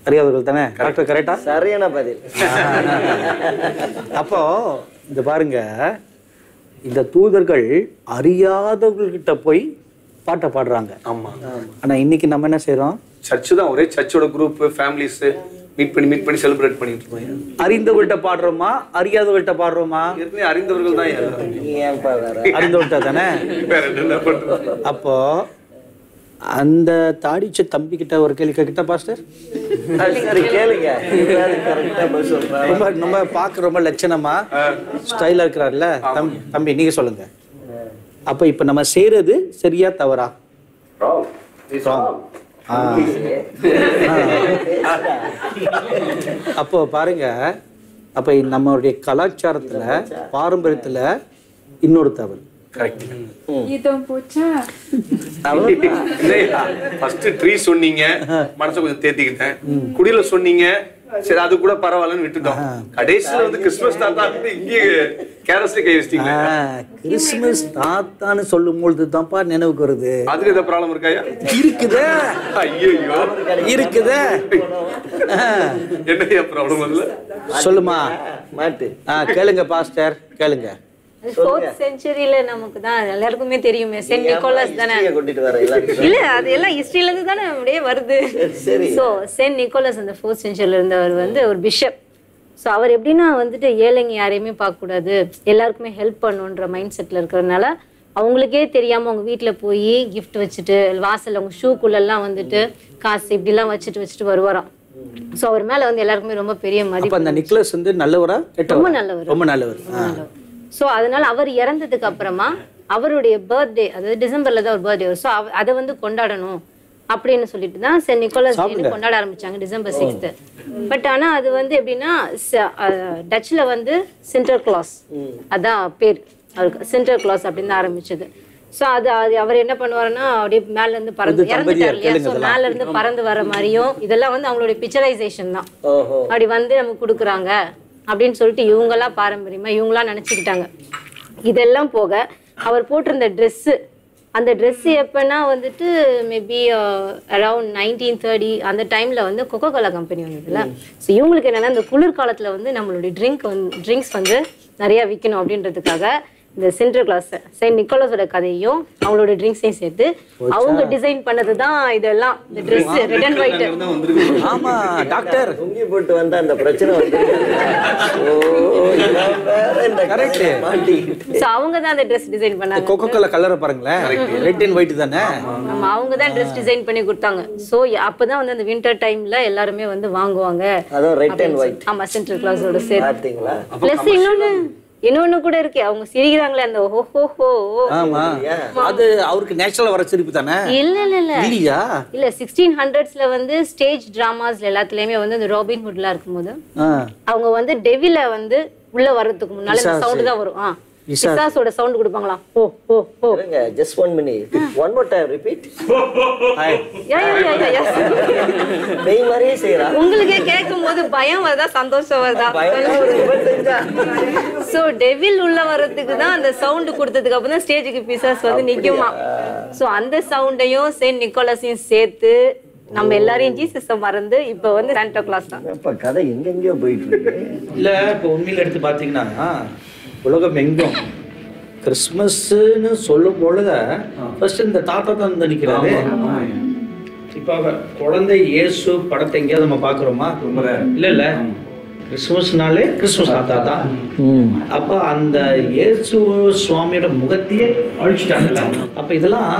அறியாதவர்கள் தானே டாக்டர் கரெக்டா சரியான பதில் அப்போ இந்த பாருங்க இந்த தூதர்கள் அறியாதவர்கள்கிட்ட போய் பாட்டை பாடுறாங்க ஆமா ஆனா இன்னைக்கு நம்ம என்ன செய்றோம் சர்ச்சு தான் ஒரே சர்ச்சோட குரூப் ஃபேமிலிஸ் மீட் பண்ணி மீட் பண்ணி செலிப்ரேட் பண்ணிட்டு இருக்கோம் அறிந்தவர்கள்ட்ட பாடுறோமா அறியாதவர்கள்ட்ட பாடுறோமா ஏற்கனவே அறிந்தவர்கள் தான் எல்லாரும் நீ ஏன்பா வேற அறிந்தவர்கள்ட்ட தானே வேற என்ன பண்றது அப்போ அந்த தாடிச்ச தம்பி கிட்ட ஒரு கேள்வி கிட்ட பாஸ்டர் அது சரி கேளுங்க கரெக்டா பதில் சொல்றேன் ரொம்ப நம்ம பார்க்க ரொம்ப லட்சணமா ஸ்டைலா இருக்கிறார்ல தம்பி தம்பி நீங்க சொல்லுங்க அப்ப இப்ப நம்ம செய்யறது சரியா தவறா Wrong. ஆ. அப்போ பாருங்க அப்ப நம்மளுடைய கலாச்சாரத்துல பாரம்பரியத்துல இன்னொரு தவறு கரெக்ட் இதம் போச்சா ஃபர்ஸ்ட் ட்ரீ சொன்னீங்க மனசை கொஞ்சம் தேத்திக்கிட்டேன் குடியில சொன்னீங்க சரி அது கூட பரவாயில்லன்னு விட்டுட்டோம் கடைசியில வந்து கிறிஸ்துமஸ் தாத்தா வந்து இங்கே கேரஸ்ல கை வச்சிட்டீங்க ஆ, கிறிஸ்துமஸ் தாத்தான்னு சொல்லும் பொழுது தான்ப்பா நினைவுக்கு வருது அதுக்கு ஏதாவது ப்ராப்ளம் இருக்காயா இருக்குதே ஐயோ இருக்குதே ஆ, என்னையா ப்ராப்ளம் அதுல சொல்லுமா மாட்டு ஆ கேளுங்க பாஸ்டர் கேளுங்க ஃபோர்த் செஞ்சுரியில நமக்கு தான் எல்லாருக்குமே தெரியுமே சென்ட் நிக்கோலஸ் தானே ஹிஸ்டரியை கொண்டுட்டு வர எல்லாரும் இல்ல அது எல்லாம் ஹிஸ்டரியில இருந்து தானே அப்படியே வருது சரி. ஸோ சென்ட் நிக்கோலஸ் அந்த ஃபோர்த் செஞ்சுரியில இருந்தவர் வந்து ஒரு பிஷப் ஸோ அவர் எப்படின்னா வந்துட்டு ஏழைங்க யாரையுமே பார்க்கக்கூடாது எல்லாருக்குமே ஹெல்ப் பண்ணுன்ற மைண்ட் செட்டில் இருக்கிறதுனால அவங்களுக்கே தெரியாம அவங்க வீட்ல போய் gift வச்சுட்டு வாசல்ல அவங்க ஷூக்குள்ளெல்லாம் வந்துட்டு காசு இப்படிலாம் வச்சுட்டு வச்சுட்டு வருவாராம் ஸோ அவர் மேல வந்து எல்லாருக்குமே ரொம்ப பெரிய அப்ப மதிப்பு அந்த நிக்லஸ் வந்து நல்லவரா ரொம்ப கெட்டவரா நல்லவர் ரொம்ப நல்லவர் ஆ. ஸோ அதனால அவர் இறந்ததுக்கு அப்புறமா அவருடைய பர்த்டே அதாவது டிசம்பர்ல தான் ஒரு பர்த்டே வரும் ஸோ அதை வந்து கொண்டாடணும் அப்படின்னு சொல்லிட்டு தான் சென்ட் நிக்கோலஸ் டேன்னு கொண்டாட ஆரம்பிச்சாங்க டிசம்பர் சிக்ஸ்த்து பட் ஆனா அது வந்து எப்படின்னா டச்சில் வந்து சின்டர் கிளாஸ் அதான் பேர் அவருக்கு சின்டர் கிளாஸ் அப்படின்னு தான் ஆரம்பிச்சது ஸோ அது அது அவர் என்ன பண்ணுவாருன்னா அப்படியே மேல இருந்து பறந்து புது இறந்துட்டார் தம்பதியர் இல்லையா கேளுங்க ஸோ இதெல்லாம். மேல இருந்து பறந்து வர மாதிரியும் இதெல்லாம் வந்து அவங்களுடைய பிக்சரைசேஷன் தான் ஓஹோ அப்படி வந்து நமக்கு கொடுக்குறாங்க அப்படின்னு சொல்லிட்டு இவங்கெல்லாம் பாரம்பரியமா இவங்களாம் நினச்சிக்கிட்டாங்க இதெல்லாம் போக அவர் போட்டிருந்த ட்ரெஸ்ஸு அந்த ட்ரெஸ் எப்போனா வந்துட்டு மேபி அரவுண்ட் நைன்டீன் தேர்ட்டி அந்த டைமில் வந்து கொக்கோ கோலா கம்பெனி வந்ததுல ஸோ இவங்களுக்கு என்னன்னா இந்த குளிர்காலத்தில் வந்து நம்மளுடைய ட்ரிங்க் வந்து ட்ரிங்க்ஸ் வந்து நிறையா விற்கணும் அப்படின்றதுக்காக இந்த சென்ட்ரல் கிளாஸ் செயின்ட் நிக்கோலஸோட கதையும் அவங்களோட ட்ரிங்க்ஸையும் சேர்த்து அவங்க டிசைன் பண்ணது தான் இதெல்லாம் இந்த ட்ரெஸ் ரெட் அண்ட் ஒயிட் ஆமா டாக்டர் தொங்கி போட்டு வந்தா அந்த பிரச்சனை வந்து ஓ இவன் வேற இந்த Correct. மாட்டிக்கிட்டு ஸோ அவங்க தான் அந்த ட்ரெஸ் டிசைன் பண்ணாங்க கொக்கோ கோலா கலரை பாருங்களேன் ரெட் அண்ட் ஒயிட் தானே ஆமா அவங்க தான் ட்ரெஸ் டிசைன் பண்ணி கொடுத்தாங்க ஸோ அப்பதான் வந்து அந்த வின்டர் டைம்ல எல்லாருமே வந்து வாங்குவாங்க அதான் ரெட் அண்ட் அப்படின்னு ஒயிட் சொல்லி- ஆமா சென்ட்ரல் கிளாஸோட சேர்த்து பாத்தீங்களா பிளஸ் இன்னொன்னு இன்னொன்னு கூட இருக்கு அவங்க சிரிக்கிறாங்களே அந்த ஓஹோ ஹோ ஆமா அது அவருக்கு நேச்சுரல் வர சிரிப்பு தானே இல்ல இல்ல இல்ல இல்லையா இல்ல சிக்ஸ்டீன் ஹண்ட்ரட்ஸ்ல வந்து ஸ்டேஜ் டிராமாஸ்ல எல்லாத்துலயுமே வந்து இந்த ராபின் ஹுட்லாம் இருக்கும்போது ஆ. அவங்க வந்து டெவில வந்து உள்ள வர்றதுக்கு முன்னால இந்த சவுண்ட் தான் வரும் ஆ இசாஸ். இசாஸோட சவுண்ட் கொடுப்பாங்களாம் ஓ ஓ ஓ இருங்க just one minute one more time repeat hi. Yeah, yeah, yeah, yeah, yes. மெய் மாதிரியே செய்யறா உங்களுக்கே கேட்கும் போது பயம் வருதா சந்தோஷம் வருதா பயங்கர ஒரு இவன் செஞ்சா சோ டெவில் உள்ள வர்றதுக்கு தான் அந்த சவுண்ட் கொடுத்ததுக்கு அப்புறம் தான் ஸ்டேஜுக்கு பிசாஸ் வந்து நிக்குமா சோ அந்த சவுண்டையும் செயின்ட் நிக்கோலஸையும் சேர்த்து நம்ம எல்லாரையும் ஜீசஸ மறந்து இப்ப வந்து சாண்டா கிளாஸ் தான் இப்ப கதை எங்கெங்கயோ போயிட்டு இருக்கு இல்ல இப்போ உண்மையில எடுத்து பாத்தீங்கன்னா உலகம் எங்கும் கிறிஸ்மஸ்ன்னு சொல்லும் பொழுது ஃபர்ஸ்ட் இந்த தாத்தா தான் வந்து நிக்கிறாரு இப்ப அவ- குழந்தை இயேசு படத்தை எங்கேயாவது நம்ம பாக்குறோமா இல்ல இல்ல கிறிஸ்துமஸ்னாலே கிறிஸ்துமஸ் தாத்தா தான் அப்ப அந்த இயேசு சுவாமியோட முகத்தையே அழிச்சிட்டாங்கல்ல அப்ப இதெல்லாம்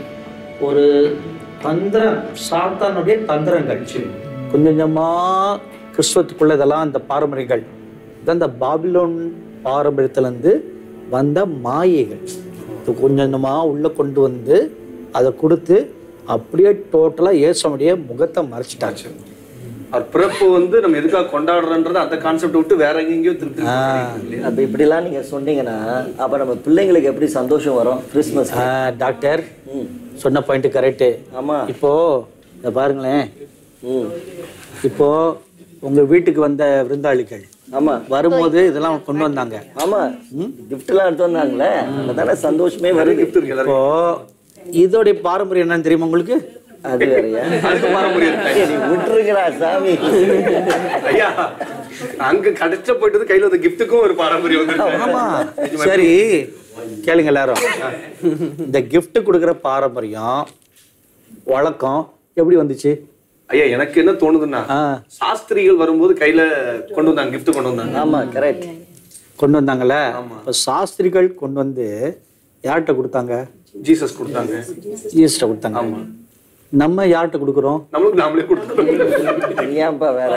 ஒரு தந்திரம் சாத்தானுடைய தந்திரங்கள் கொஞ்சம் கொஞ்சமா கிறிஸ்துவத்துக்குள்ள இதெல்லாம் அந்த பாரம்பரியங்கள் இதான் இந்த பாபிலோன் பாரம்பரியத்திலேருந்து வந்த மாயைகள் இது கொஞ்சம் கொஞ்சமா உள்ள கொண்டு வந்து அதை கொடுத்து அப்படியே டோட்டலா இயேசுடைய முகத்தை மறைச்சிட்டாச்சு அவர் பிறப்பு வந்து நம்ம எதுக்காக கொண்டாடுறோன்றது அந்த கான்செப்ட் விட்டு வேற எங்கேயோ திருப்பி இல்லையா அப்ப இப்படிலாம் நீங்க சொன்னீங்கன்னா அப்ப நம்ம பிள்ளைங்களுக்கு எப்படி சந்தோஷம் வரும் கிறிஸ்மஸ் ஆ, டாக்டர் சொன்ன பாயிண்ட் கரெக்டு ஆமா இப்போ இதை பாருங்களேன் ம் இப்போ உங்க வீட்டுக்கு வந்த விருந்தாளிகள் ஆமா வரும்போது இதெல்லாம் கொண்டு வந்தாங்க ஆமா gift எல்லாம் எடுத்து வந்தாங்களே அதானே சந்தோஷமே வருது இப்போ இதோடைய பாரம்பரியம் என்னன்னு தெரியுமா உங்களுக்கு அது வேறயா அதுக்கு பாரம்பரியம் இருக்கு. நீ விட்டுருங்களா சாமி ஐயா அங்க கடைசில போயிட்டது கையில அந்த கிஃப்ட்டுக்கும் ஒரு பாரம்பரியம் வந்து ஆமா சரி கேளுங்க எல்லாரும் இந்த gift கொடுக்குற பாரம்பரியம் வழக்கம் எப்படி வந்துச்சு ஐயா எனக்கு என்ன தோணுதுன்னா ஆ. சாஸ்திரிகள் வரும்போது கையில கொண்டு வந்தாங்க gift கொண்டு வந்தாங்க ஆமா கரெக்ட் கொண்டு வந்தாங்கல்ல இப்போ சாஸ்திரிகள் கொண்டு வந்து யார்கிட்ட கொடுத்தாங்க ஜீசஸ் கொடுத்தாங்க ஈஸ்ட கொடுத்தாங்க நம்ம யார்கிட்ட கொடுக்குறோம் நம்மளுக்கு நாமளே கொடுத்துருக்கோம் ஏன்பா வேற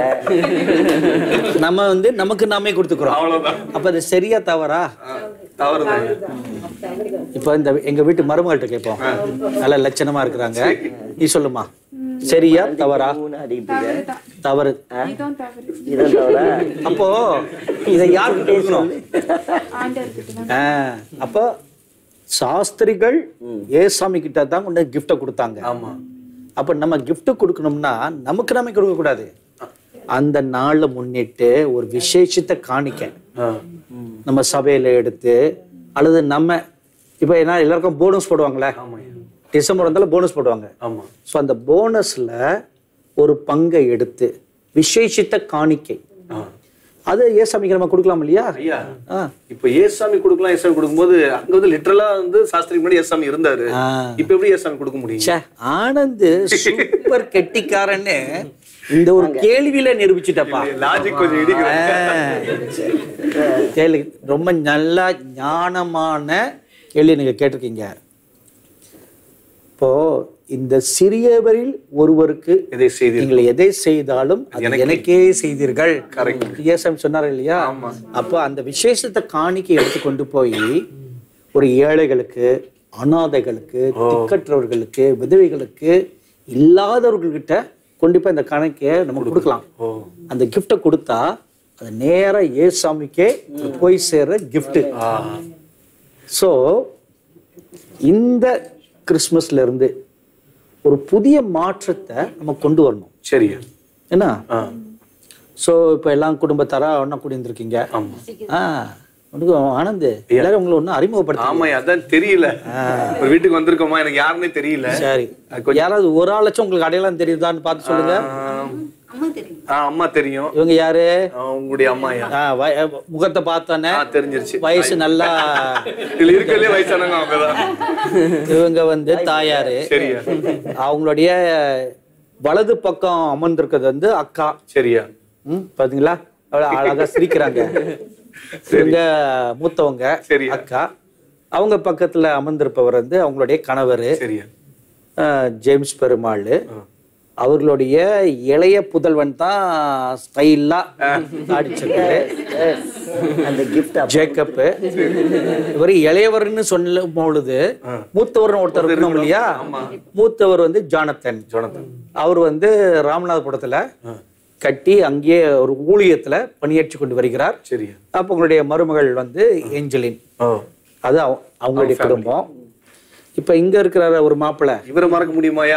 நம்ம வந்து நமக்கு நாமே கொடுத்துக்கிறோம் அவ்வளவுதான் அப்ப அது சரியா தவறா தவறுதான் இப்போ இந்த எங்க வீட்டு மருமகள்கிட்ட கேட்போம் நல்ல லட்சணமா இருக்கிறாங்க நீ சொல்லுமா சரியா தவறா மூணு அடிக்கிட்டு தவறு இதுவும் தவறு இதான் தவிர அப்போ இதை யாருக்கு கொடுக்கணும் ஆண்டவர்கிட்ட தான் ஆ, அப்போ சாஸ்திரிகள் ஏசாமி கிட்ட தான் கொண்டு கிஃப்ட கொடுத்தாங்க ஆமா அப்ப நம்ம gift கொடுக்கணும்னா நமக்கு நாமே கொடுக்க கூடாது அந்த நாள்ல முன்னிட்டு ஒரு விசேஷத்தை காணிக்க ஆ. நம்ம சபையில எடுத்து அல்லது நம்ம இப்ப என்ன எல்லாருக்கும் போனஸ் போடுவாங்களே ஆமாய்யா. டிசம்பர் வந்தாலும் போனஸ் போடுவாங்க ஆமா ஸோ அந்த போனஸ்ல ஒரு பங்கை எடுத்து விசேஷித்த காணிக்கை ஆ. அது ஏசாமிக்கு நம்ம கொடுக்கலாம் இல்லையா ஐயா ஆ. இப்ப ஏசாமி கொடுக்கலாம் ஏசாமி கொடுக்கும்போது அங்க வந்து லிட்டரலா வந்து சாஸ்திரி முன்னாடி ஏசாமி இருந்தாரு ஆ. இப்ப எப்படி ஏசாமி கொடுக்க முடியும் ச்சே, ஆனந்த் சூப்பர் கெட்டிக்காரன்னு இந்த ஒரு கேள்வியில நிரூபிச்சுட்டப்பா லாஜிக் கொஞ்சம் இடிக்கிறேன் ஆ. கேள்வி ரொம்ப நல்ல ஞானமான கேள்வி நீங்க கேட்டிருக்கீங்க இப்போ இந்த சிறியவரில் ஒருவருக்கு இதை செய்தி நீங்கள் எதை செய்தாலும் அது எனக்கே. எனக்கே செய்தீர்கள் Correct. இயேசு சொன்னார் இல்லையா அப்போ அந்த விசேஷத்தை காணிக்கை எடுத்து கொண்டு போய் ஒரு ஏழைகளுக்கு அனாதைகளுக்கு திக்கற்றவர்களுக்கு விதவைகளுக்கு இல்லாதவர்கள்கிட்ட கொண்டு போய் அந்த கணக்கை நம்ம கொடுக்கலாம் அந்த கிஃப்டை கொடுத்தா அது நேரா ஏசாமிக்கே போய் சேர்ற gift ஸோ இந்த கிறிஸ்மஸ்ல இருந்து ஒரு புதிய மாற்றத்தை நம்ம கொண்டு வரணும் சரியா என்ன ஆ. ஸோ இப்போ எல்லாம் குடும்பத்தாரா ஒன்றா கூடியிருந்திருக்கீங்க ஆமா ஆ உனக்கு ஆனந்த் எல்லாரும் உங்களை ஒன்றும் அறிமுகப்படுத்த ஆமா அதான் தெரியல ஒரு வீட்டுக்கு வந்திருக்கோமா எனக்கு யாருன்னே தெரியல சரி யாராவது ஒரு ஆளாச்சும் உங்களுக்கு அடையாளம் தெரியுதான்னு பார்த்து சொல்லுங்க ஆ, அம்மா தெரியும் இவங்க யாரு ஆ, உங்களுடைய அம்மாயா ஆ, வய- முகத்தை பார்த்தோன்னே ஆ, தெரிஞ்சிருச்சு வயசு நல்லா இதுல இருக்கறதுலே வயசானவங்க அவங்கதான் இவங்க வந்து தாயாரு சரியா அவங்களுடைய வலது பக்கம் அமர்ந்திருக்கிறது வந்து அக்கா சரியா ம் பாத்தீங்களா அவ்வளவு அழகா சிரிக்கிறாங்க இவங்க மூத்தவங்க சரியா. அக்கா அவங்க பக்கத்துல அமர்ந்திருப்பவர் வந்து அவங்களுடைய கணவர் சரியா ஜேம்ஸ் பெருமாள் அவர்களுடைய இளைய புதல்வன் தான் ஸ்டைலா அடிச்சிருக்காரு அந்த கிஃப்ட் ஜேக்கப் இவர் இளையவர்னு சொல்லும் பொழுது மூத்தவர்னு ஒருத்தர் இருக்கணும் இல்லையா மூத்தவர் வந்து ஜானத்தன் ஜோனத்தன் அவர் வந்து ராமநாதபுரத்துல கட்டி அங்கேயே ஒரு ஊழியத்துல பணியாற்றி கொண்டு வருகிறார் சரியா அப்ப உங்களுடைய மருமகள் வந்து ஏஞ்சலின் ஓ அது அவ- அவங்களுடைய குடும்பம் இப்ப இங்க இருக்கிற ஒரு மாப்பிள்ளை இவரை மறக்க முடியுமாயா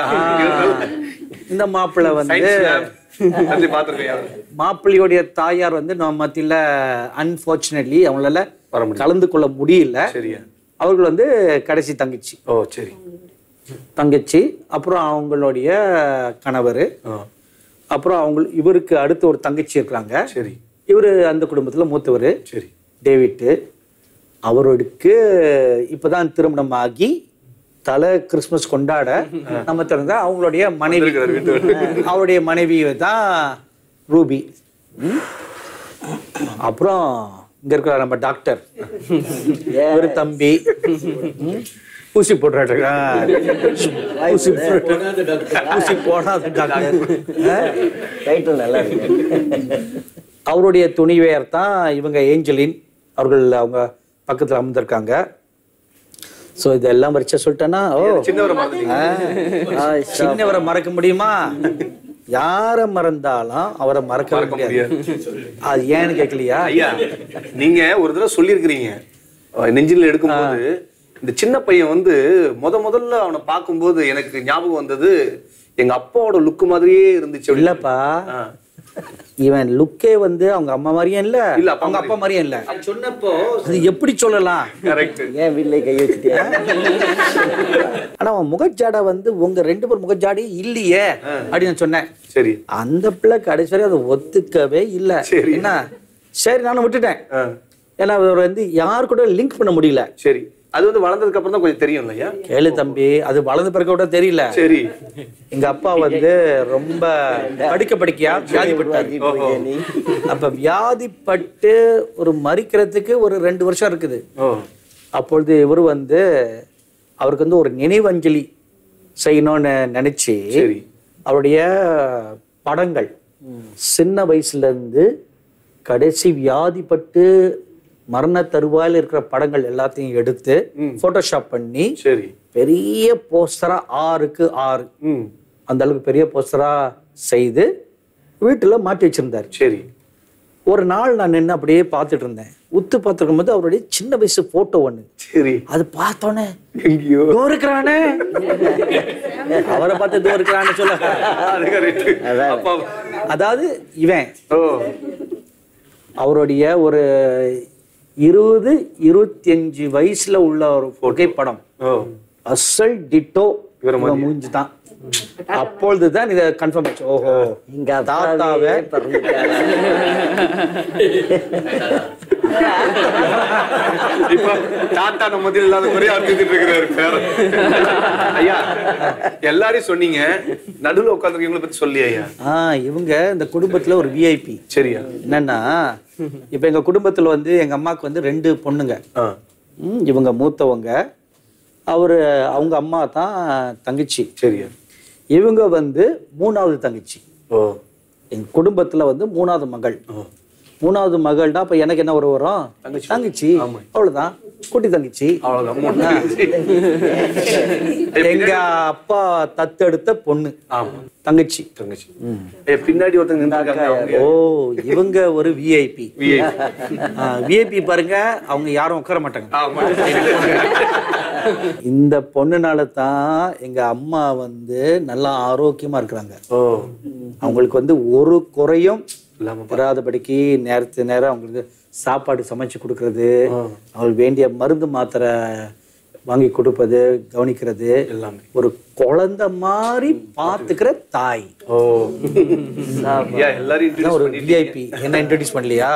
இந்த மாப்பிள்ளை வந்து வந்து பாத்துருக்கேன் மாப்பிள்ளையுடைய தாயார் வந்து நம்ம மத்தியில அன்பார்ச்சுனேட்லி அவங்களால வர முடியும் கலந்து கொள்ள முடியல சரியா அவர்கள் வந்து கடைசி தங்கச்சி ஓ சரி தங்கச்சி அப்புறம் அவங்களுடைய கணவர் ஆ, அப்புறம் அவங்க இவருக்கு அடுத்து ஒரு தங்கச்சி இருக்கிறாங்க சரி இவரு அந்த குடும்பத்துல மூத்தவர் சரி டேவிட்டு அவருக்கு இப்பதான் திருமணம் ஆகி தலை கிறிஸ்மஸ் கொண்டாட நம்ம திறந்த அவங்களுடைய மனைவி அவருடைய மனைவி தான் ரூபி ம்? அப்புறம் இங்க இருக்கிற நம்ம டாக்டர் ஒரு தம்பி ம்? ஊசி போடுறாரு ஆ. ஊசி போடுற- ஊசி போடாத டாக்டர் ஆ? டைட்டில் நல்லா இருக்கு அவருடைய துணிவையர் தான் இவங்க ஏஞ்சலின் அவர்கள் அவங்க பக்கத்துல அமர்ந்திருக்காங்க ஸோ இதெல்லாம் வரிச்சா சொல்லிட்டேன்னா ஓ சின்னவரை மறந்துட்டீங்க ஆ, சின்னவரை மறக்க முடியுமா யார மறந்தாலும் அவரை மறக்க மறக்க முடியாது அது ஏன்னு கேட்கலையா ஐயா நீங்க ஒரு தடவை சொல்லியிருக்கிறீங்க அஹ் நெஞ்சில் எடுக்கும்போது இந்த சின்ன பையன் வந்து முத முதல்ல அவனை பார்க்கும்போது எனக்கு ஞாபகம் வந்தது எங்க அப்பாவோட லுக் மாதிரியே இருந்துச்சு அப்படின்னு. இல்லப்பா ஆ. இவன் லுக்கே வந்து அவங்க அம்மா மாதிரியும் இல்ல இல்ல, அப்பா அவங்க அப்பா மாதிரியும் இல்ல சொன்னப்போ அது எப்படி சொல்லலாம் கரெக்ட் ஏன் வீட்டிலே கை வச்சுட்டியா ஆனா அவன் முகஜாடை வந்து உங்க ரெண்டு பேர் முகஜாடி இல்லையே அப்படின்னு நான் சொன்னேன் சரி அந்த பிள்ளை கடைசி வரை அதை ஒத்துக்கவே இல்லை சரி. என்ன சரி நானும் விட்டுட்டேன் ஆ, ஏன்னா அவர் வந்து யார் கூட லிங்க் பண்ண முடியல சரி அது வந்து வளர்ந்ததுக்கு அப்புறம் தான் கொஞ்சம் தெரியும் இல்லையா கேளு தம்பி அது வளர்ந்த பிறகு கூட தெரியல சரி எங்க அப்பா வந்து ரொம்ப படிக்க படிக்கையா வியாதிப்பட்டாரு ஓஹோ. அப்ப வியாதிப்பட்டு ஒரு மறிக்கிறதுக்கு ஒரு ரெண்டு வருஷம் இருக்குது ஓ அப்பொழுது இவர் வந்து அவருக்கு வந்து ஒரு நினைவஞ்சலி செய்யணும்னு நினைச்சு சரி அவருடைய படங்கள் சின்ன வயசுல இருந்து கடைசி வியாதிப்பட்டு மரண தருவாயில் இருக்கிற படங்கள் எல்லாத்தையும் எடுத்து போட்டோஷாப் பண்ணி சரி பெரிய போஸ்டரா ஆறுக்கு ஆறு ம் அந்த அளவுக்கு பெரிய போஸ்டரா செய்து வீட்டுல மாட்டி வச்சிருந்தாரு சரி ஒரு நாள் நான் நின்று அப்படியே பார்த்துட்டு இருந்தேன் உத்து பார்த்துருக்கும் போது அவருடைய சின்ன வயசு போட்டோ ஒண்ணு சரி அது பார்த்தோன்னே எங்கேயோ தோ இருக்கிறானே அவரை பார்த்து தோ இருக்கிறான்னு சொல்ல அது correct. அப்பா அதாவது இவன் ஓ அவருடைய ஒரு இருபது இருபத்தி அஞ்சு வயசுல உள்ள ஒரு புகைப்படம் ஓ அசல் டிட்டோ இவரை மாதிரி. மூஞ்சி தான் அப்பொழுதுதான் இதை கன்ஃபார்ம் ஆச்சு ஓஹோ இங்க தாத்தாவே தாத்தாவே பிறந்துட்டாரு இப்ப தாத்தா நம்ம மத்தியில் இல்லாத குறைய அறுத்துட்டு இருக்கிறாரு பேர ஐயா எல்லாரையும் சொன்னீங்க நடுவுல உட்காந்துருக்கீங்கள பத்தி சொல்லி ஐயா ஆ இவங்க இந்த குடும்பத்துல ஒரு விஐபி சரியா என்னன்னா இப்ப எங்க குடும்பத்துல வந்து எங்க அம்மாக்கு வந்து ரெண்டு பொண்ணுங்க ஆ ம், இவங்க மூத்தவங்க அவரு அவங்க அம்மா தான் தங்கச்சி சரியா இவங்க வந்து மூணாவது தங்கச்சி ஓ எங்க குடும்பத்துல வந்து மூணாவது மகள் மூணாவது மகள்னா அப்ப எனக்கு என்ன ஒரு வரும் தங்கச்சி அவ்வளவுதான் குட்டி தங்கச்சி அவ்வளவுதான் மூணு தங்கச்சி. எங்க அப்பா தத்தெடுத்த பொண்ணு ஆமா தங்கச்சி தங்கச்சி ஏய், பின்னாடி ஒருத்தங்க நின்றாங்க அவங்க ஓ இவங்க ஒரு விஐபி VIP. விஐபி பாருங்க அவங்க யாரும் உட்கார மாட்டாங்க ஆமா இந்த பொண்ணுனால தான் எங்க அம்மா வந்து நல்லா ஆரோக்கியமா இருக்கிறாங்க ஓ அவங்களுக்கு வந்து ஒரு குறையும் இல்லாம வராதபடிக்கு நேரத்து நேரம் அவங்களுக்கு சாப்பாடு சமைச்சு கொடுக்கறது அவங்களுக்கு வேண்டிய மருந்து மாத்திரை வாங்கி கொடுப்பது கவனிக்கிறது எல்லாமே ஒரு குழந்தை மாதிரி பார்த்துக்கிற தாய் ஓ ஐயா எல்லாரையும் introduce ஒரு பண்ணிட்டீங்க. விஐபி என்ன இன்ட்ரடியூஸ் பண்ணலையா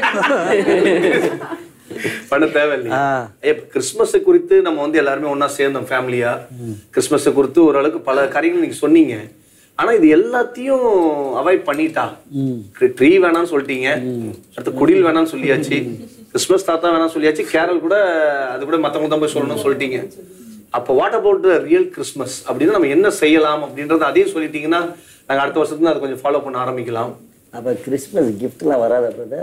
பண்ண தேவையில்லையா ஆ. ஐயா, இப்ப கிறிஸ்மஸ் குறித்து நம்ம வந்து எல்லாருமே ஒண்ணா சேர்ந்தோம் ஃபேமிலியா கிறிஸ்மஸ் குறித்து ஓரளவுக்கு பல காரியங்கள் நீங்க சொன்னீங்க ஆனா இது எல்லாத்தையும் அவாய்ட் பண்ணிட்டா ட்ரீ வேணாம்னு சொல்லிட்டீங்க அடுத்து குடில் வேணாம்னு சொல்லியாச்சு கிறிஸ்மஸ் தாத்தா வேணாம்னு சொல்லியாச்சு கேரல் கூட அது கூட மத்தவங்க தான் போய் சொல்லணும்னு சொல்லிட்டீங்க அப்போ வாட் அபவுட் ரியல் கிறிஸ்மஸ் அப்படின்னு நம்ம என்ன செய்யலாம் அப்படின்றத அதையும் சொல்லிட்டீங்கன்னா நாங்க அடுத்த வருஷத்துல அதை கொஞ்சம் ஃபாலோ பண்ண ஆரம்பிக்கலாம் அப்ப கிறிஸ்மஸ் கிஃப்ட்லாம் வராத பிரதர்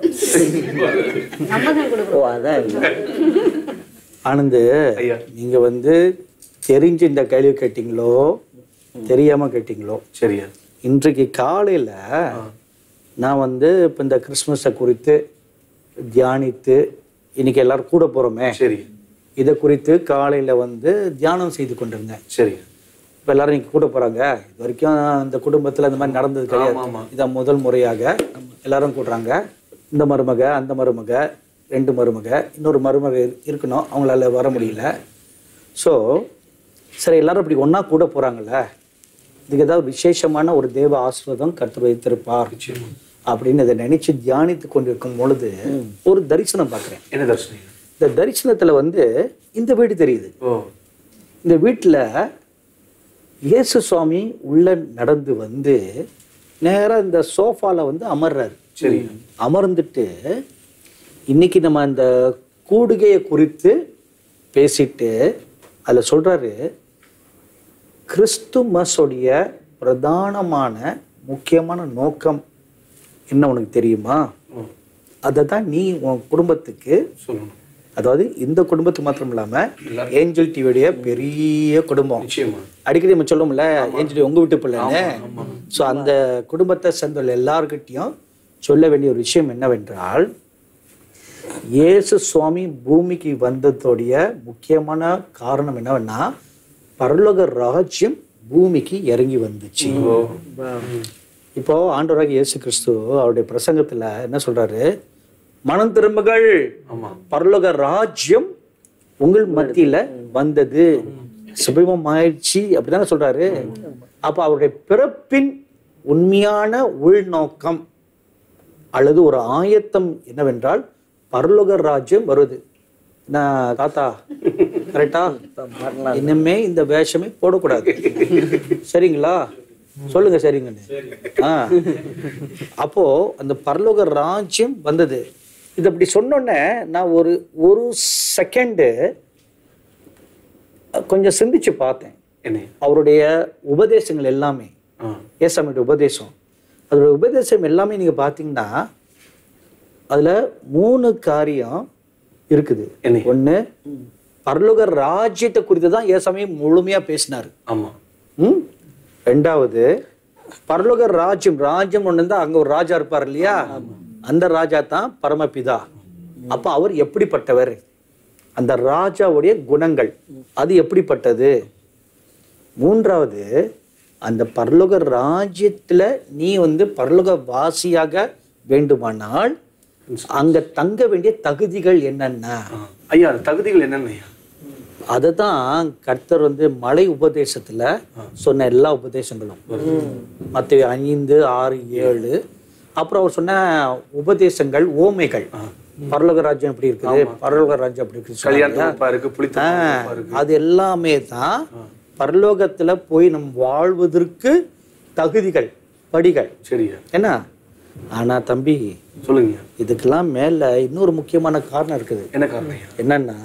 ஓ அதான் இல்ல. ஆனந்து ஐயா. நீங்க வந்து தெரிஞ்சு இந்த கேள்வி கேட்டீங்களோ தெரியாம கேட்டீங்களோ சரியா இன்றைக்கு காலையில நான் வந்து இப்போ இந்த கிறிஸ்மஸை குறித்து தியானித்து இன்னைக்கு எல்லாரும் கூட போறோமே சரி இதை குறித்து காலையில வந்து தியானம் செய்து கொண்டிருந்தேன் சரி இப்போ எல்லாரும் இன்னைக்கு கூட போறாங்க இது வரைக்கும் இந்த குடும்பத்துல இந்த மாதிரி நடந்தது ஆமா, ஆமா. கிடையாது இதான் முதல் முறையாக எல்லாரும் கூடுறாங்க இந்த மருமக அந்த மருமக ரெண்டு மருமக இன்னொரு மருமக இரு- இருக்கணும் அவங்களால வர முடியல ஸோ சரி எல்லாரும் இப்படி ஒண்ணா கூட போறாங்கல்ல இதுக்கு ஏதாவது விசேஷமான ஒரு தேவ ஆசீர்வாதம் கர்த்தர் வைத்திருப்பார் அப்படின்னு இதை நினைச்சு தியானித்து கொண்டிருக்கும் பொழுது ஒரு தரிசனம் பார்க்குறேன் என்ன தர்ஷனம் இந்த தரிசனத்துல வந்து இந்த வீடு தெரியுது ஓ இந்த வீட்டில் இயேசு சுவாமி உள்ள நடந்து வந்து நேரா இந்த சோஃபால வந்து அமர்றாரு சரி. அமர்ந்துட்டு இன்னைக்கு நம்ம அந்த கூடுகையை குறித்து பேசிட்டு அதுல சொல்றாரு கிறிஸ்துமஸோடைய பிரதானமான முக்கியமான நோக்கம் என்ன உனக்கு தெரியுமா அதை தான் நீ உன் குடும்பத்துக்கு சொல்லணும் அதாவது இந்த குடும்பத்துக்கு மாத்திரம் இல்லாம ஏஞ்சல் டிவியுடைய பெரிய குடும்பம் நிச்சயமா அடிக்கடி நம்ம சொல்லுவோம்ல ஏஞ்சல் TV உங்க வீட்டு பிள்ளைன்னு ஸோ அந்த குடும்பத்தை சேர்ந்துள்ள எல்லார்கிட்டையும் சொல்ல வேண்டிய ஒரு விஷயம் என்னவென்றால் இயேசு சுவாமி பூமிக்கு வந்ததோடைய முக்கியமான காரணம் என்னவென்னா பரலோக ராஜ்யம் பூமிக்கு இறங்கி வந்துச்சு இப்போ ஆண்டவராக இயேசு கிறிஸ்து அவருடைய பிரசங்கத்துல என்ன சொல்றாரு மனம் திரும்புகள் பரலோக ராஜ்யம் உங்கள் மத்தியில வந்தது சுபீமம் ஆயிடுச்சு அப்படிதானே சொல்றாரு அப்ப அவருடைய பிறப்பின் உண்மையான உள்நோக்கம் அல்லது ஒரு ஆயத்தம் என்னவென்றால் பரலோக ராஜ்யம் வருது நான் தாத்தா கரெக்டா இனிமே இந்த வேஷமே போடக்கூடாது சரிங்களா சொல்லுங்க சரிங்கன்னு ஆ அப்போ அந்த பரலோக ராஜ்யம் வந்தது இது அப்படி சொன்னோன்னே நான் ஒரு ஒரு செகண்டு கொஞ்சம் சிந்திச்சு பார்த்தேன் என்ன அவருடைய உபதேசங்கள் எல்லாமே ஏசாமியோட உபதேசம் அதோட உபதேசம் எல்லாமே நீங்க பார்த்தீங்கன்னா அதுல மூணு காரியம் இருக்குது ஒண்ணு பரலோக ராஜ்யத்தை குறித்து தான் ஏசாமி முழுமையா பேசினாரு ஆமா ம் ரெண்டாவது பரலோக ராஜ்யம் ராஜ்யம் ஒண்ணு இருந்தா அங்க ஒரு ராஜா இருப்பார் இல்லையா அந்த ராஜா தான் பரமபிதா அப்ப அவர் எப்படிப்பட்டவர் அந்த ராஜாவுடைய குணங்கள் அது எப்படிப்பட்டது மூன்றாவது அந்த பரலோக ராஜ்யத்துல நீ வந்து பரலோக வாசியாக வேண்டுமானால் அங்க தங்க வேண்டிய தகுதிகள் என்னென்ன ஐயா அந்த தகுதிகள் என்னென்ன ஐயா அதை தான் கர்த்தர் வந்து மலை உபதேசத்துல சொன்ன எல்லா உபதேசங்களும் மற்ற ஐந்து ஆறு ஏழு அப்புறம் அவர் சொன்ன உபதேசங்கள் ஓமைகள் பரலோக ராஜ்யம் எப்படி இருக்குது பரலோக ராஜ்யம் எப்படி இருக்குது கல்யாண சொன்னாங்க. தொகுப்பா இருக்கு புளித்த ஆ, தொகுப்பா இருக்கு அது எல்லாமே தான் பரலோகத்துல போய் நம் வாழ்வதற்கு தகுதிகள் படிகள் சரியா என்ன ஆனா தம்பி சொல்லுங்க இதுக்கெல்லாம் மேல இன்னொரு முக்கியமான காரணம் இருக்குது என்ன காரணம் ஐயா என்னன்னா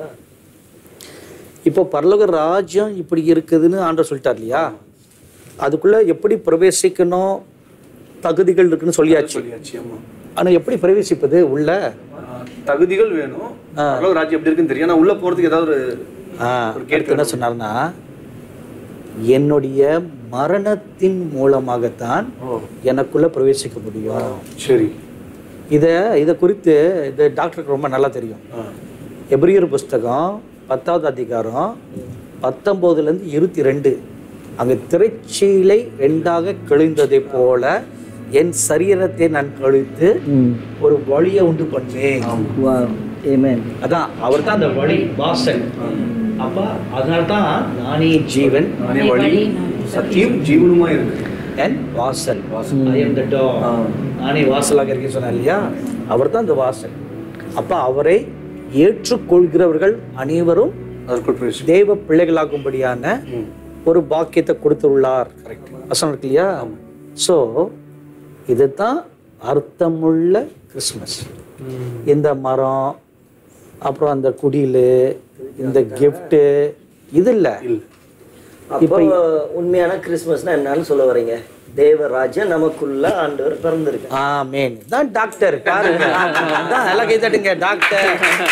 இப்போ பரலோக ராஜ்யம் இப்படி இருக்குதுன்னு ஆண்டவர் சொல்லிட்டார் இல்லையா அதுக்குள்ள எப்படி பிரவேசிக்கணும் தகுதிகள் இருக்குன்னு சொல்லியாச்சு சொல்லியாச்சு ஆமா ஆனா எப்படி பிரவேசிப்பது உள்ள தகுதிகள் வேணும் பரலோக ராஜ்யம் எப்படி இருக்குன்னு தெரியும் ஆனா உள்ள போறதுக்கு ஏதாவது ஒரு ஆ, அடுத்து என்ன சொன்னார்னா என்னுடைய மரணத்தின் மூலமாகத்தான் எனக்குள்ள பிரவேசிக்க முடியும் சரி இத இதை குறித்து இது டாக்டருக்கு ரொம்ப நல்லா தெரியும் எபிரியர் புஸ்தகம் பத்தாவது அதிகாரம் பத்தொன்பதுல இருந்து இருபத்தி ரெண்டு அங்க திரைச்சீலை ரெண்டாக கிழிந்ததை போல என் சரீரத்தை நான் கழித்து ஒரு வழியை உண்டு பண்ணேன் அதான் அவர் தான் அந்த வழி வாசல் அப்ப அதனால தான் நானே ஜீவன் நானே வழி சத்தியம் ஜீவனுமா இருக்கு என் வாசல் ஐ எம் த டோர் நானே வாசலாக இருக்கேன்னு சொன்னேன் இல்லையா அவர் தான் அந்த வாசல் அப்ப அவரை ஏற்றுக்கொள்கிறவர்கள் அனைவரும் அதற்குள் பிரவேசி தெய்வ பிள்ளைகளாகும்படியான ஒரு பாக்கியத்தை கொடுத்துள்ளார் வசனம் இருக்கு இல்லையா ஸோ இதுதான் அர்த்தமுள்ள கிறிஸ்மஸ் இந்த மரம் அப்புறம் அந்த குடில் இந்த gift இது இல்லை அப்போ உண்மையான கிறிஸ்மஸ்னா என்னன்னு சொல்ல வரீங்க தேவராஜ்யம் நமக்குள்ள ஆண்டவர் பிறந்திருக்கு ஆமேன் தான் டாக்டர் பாருங்க தான் எல்லாம் கை தட்டுங்க டாக்டர்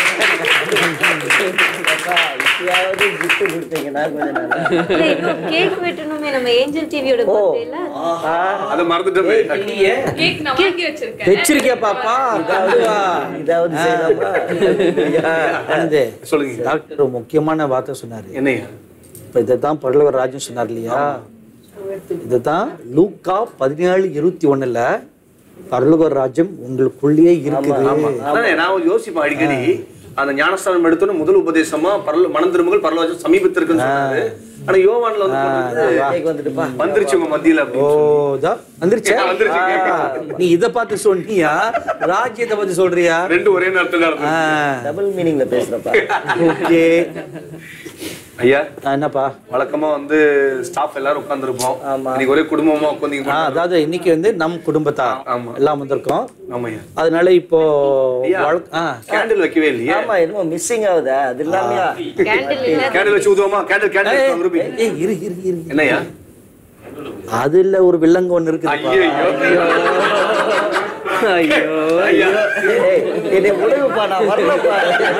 இப்பயாவது gift கொடுத்தீங்கன்னா கொஞ்சம் நல்லா இருக்கும். இல்ல இன்னும் கேக் வெட்டணுமே நம்ம ஏஞ்சல் டிவியோட பர்த்டேல அதை மறந்துட்டோமே கேக் நான் வாங்கி வச்சிருக்கேன் வச்சிருக்கியா பாப்பா அதுவா இதாவது செய்யலாமா ஆனந்தே சொல்லுங்க டாக்டர் ஒரு முக்கியமான வார்த்தை சொன்னாரு என்னையா இப்போ இதை தான் பரலவர் ராஜ்யம் சொன்னார் இல்லையா இதுதான் லூக்கா பதினேழு இருபத்தி ஒண்ணுல பரலோக ராஜ்யம் உங்களுக்குள்ளேயே இருக்குது அதான் நான் யோசிப்பேன் அடிக்கடி அந்த ஞானஸ்தானம் எடுத்தோன்னு முதல் உபதேசமா பரல மனம் திரும்புகள் பரலோகம் சமீபத்திற்குன்னு சொன்னாரு ஆனா யோவான்ல வந்து போட்டிருந்தது, கேக் வந்துட்டுப்பா வந்துருச்சு உங்க மத்தியில ஓ அப்படின்னு இதா வந்துருச்சா வந்துருச்சு. ஆ, நீ இத பார்த்து சொன்னியா ராஜ்யத்தை பத்தி சொல்றியா ரெண்டு ஒரே நேரத்துல நடந்தது. டபுள் மீனிங்ல பேசுறப்பா ஓகே ஐயா என்னப்பா வழக்கமா வந்து ஸ்டாஃப் எல்லாரும் உட்கார்ந்துருப்போம் ஆமா. இன்னைக்கு ஒரே குடும்பமா உட்காந்து ஆ, அதாவது இன்னைக்கு வந்து நம் குடும்பத்தார் ஆமா. எல்லாம் வந்திருக்கோம் ஆமாய்யா அதனால இப்போ ஐயா. வழக்க- ஆ, கேண்டில் வைக்கவே இல்லையா ஆமா என்னமோ மிஸ்ஸிங் ஆகுதா அது இல்லாமையா கேண்டில் இல்ல கேண்டில் வச்சு ஊதுவோமா கேண்டில் கேண்டில் ஏய், விரும்பி ஏய், இரு இரு இரு என்னய்யா அதுல ஒரு வில்லங்க ஒண்ணு இருக்குது ஐயோ ஐயா ஏய், என்னை விடுங்கப்பா நான் வரலப்பா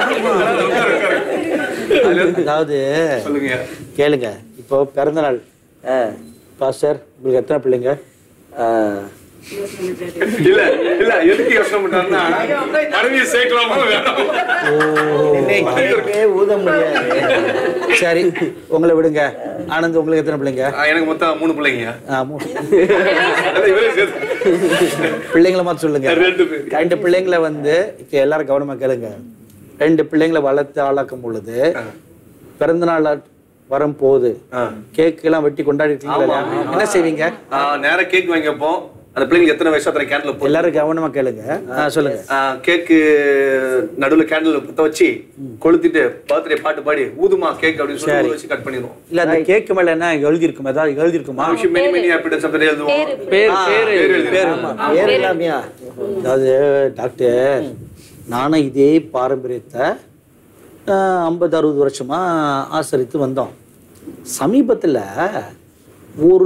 அதாவது சொல்லுங்க கேளுங்க இப்போ பிறந்த நாள் ஆ, பாஸ்டர் உங்களுக்கு எத்தனை பிள்ளைங்க ஆ, இல்ல இல்ல எதுக்கு யோசனை பண்றாருன்னா மனைவியை சேர்க்கலாமா வேணாமா கேக்கே ஊத முடியாது சரி உங்களை விடுங்க ஆனந்த் உங்களுக்கு எத்தனை பிள்ளைங்க ஆ, எனக்கு மொத்தம் மூணு பிள்ளைங்க ஆ, மூணு. அதான் இவரே சேர்த்து பிள்ளைங்களை மாத்த சொல்லுங்க ரெண்டு பேர். ரெண்டு பிள்ளைங்களை வந்து இப்ப எல்லாரும் கவனமா கேளுங்க ரெண்டு பிள்ளைங்களை வளர்த்து ஆளாக்கும் பொழுது பிறந்த நாள் வரும் போது கேக் எல்லாம் வெட்டி கொண்டாடிட்டீங்களா என்ன செய்வீங்க ஆ, நேரா கேக் வாங்கி வைப்போம் அந்த பிள்ளைங்களுக்கு எத்தனை வயசு அத்தனை கேண்டில் போட்டு எல்லாரும் கவனமா கேளுங்க ஆ, சொல்லுங்க கேக்கு நடுவுல கேண்டில் பத்த வச்சு கொளுத்திட்டு பர்த்டே பாட்டு பாடி ஊதுமா கேக் அப்படின்னு சொல்லி ஊத வச்சு கட் பண்ணிடுவோம் இல்ல அந்த கேக்கு மேல என்ன எழுதி இருக்கும் ஏதாவது எழுதி இருக்குமா விஷயம் மெனி மெனி ஹாப்பிடன்ஸ் அப்படி எழுதுவோம் பேர் ஆ, பேரு பேரு பேரு இல்லாமையா அதாவது டாக்டர் நானும் இதே பாரம்பரியத்தை ஐம்பது அறுபது வருஷமா ஆசரித்து வந்தோம் சமீபத்துல ஒரு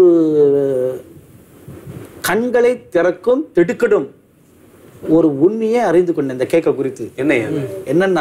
கண்களை திறக்கும் திடுக்கிடும் ஒரு உண்மையை அறிந்து கொண்டேன் இந்த கேக்கை குறித்து என்னையா என்னன்னா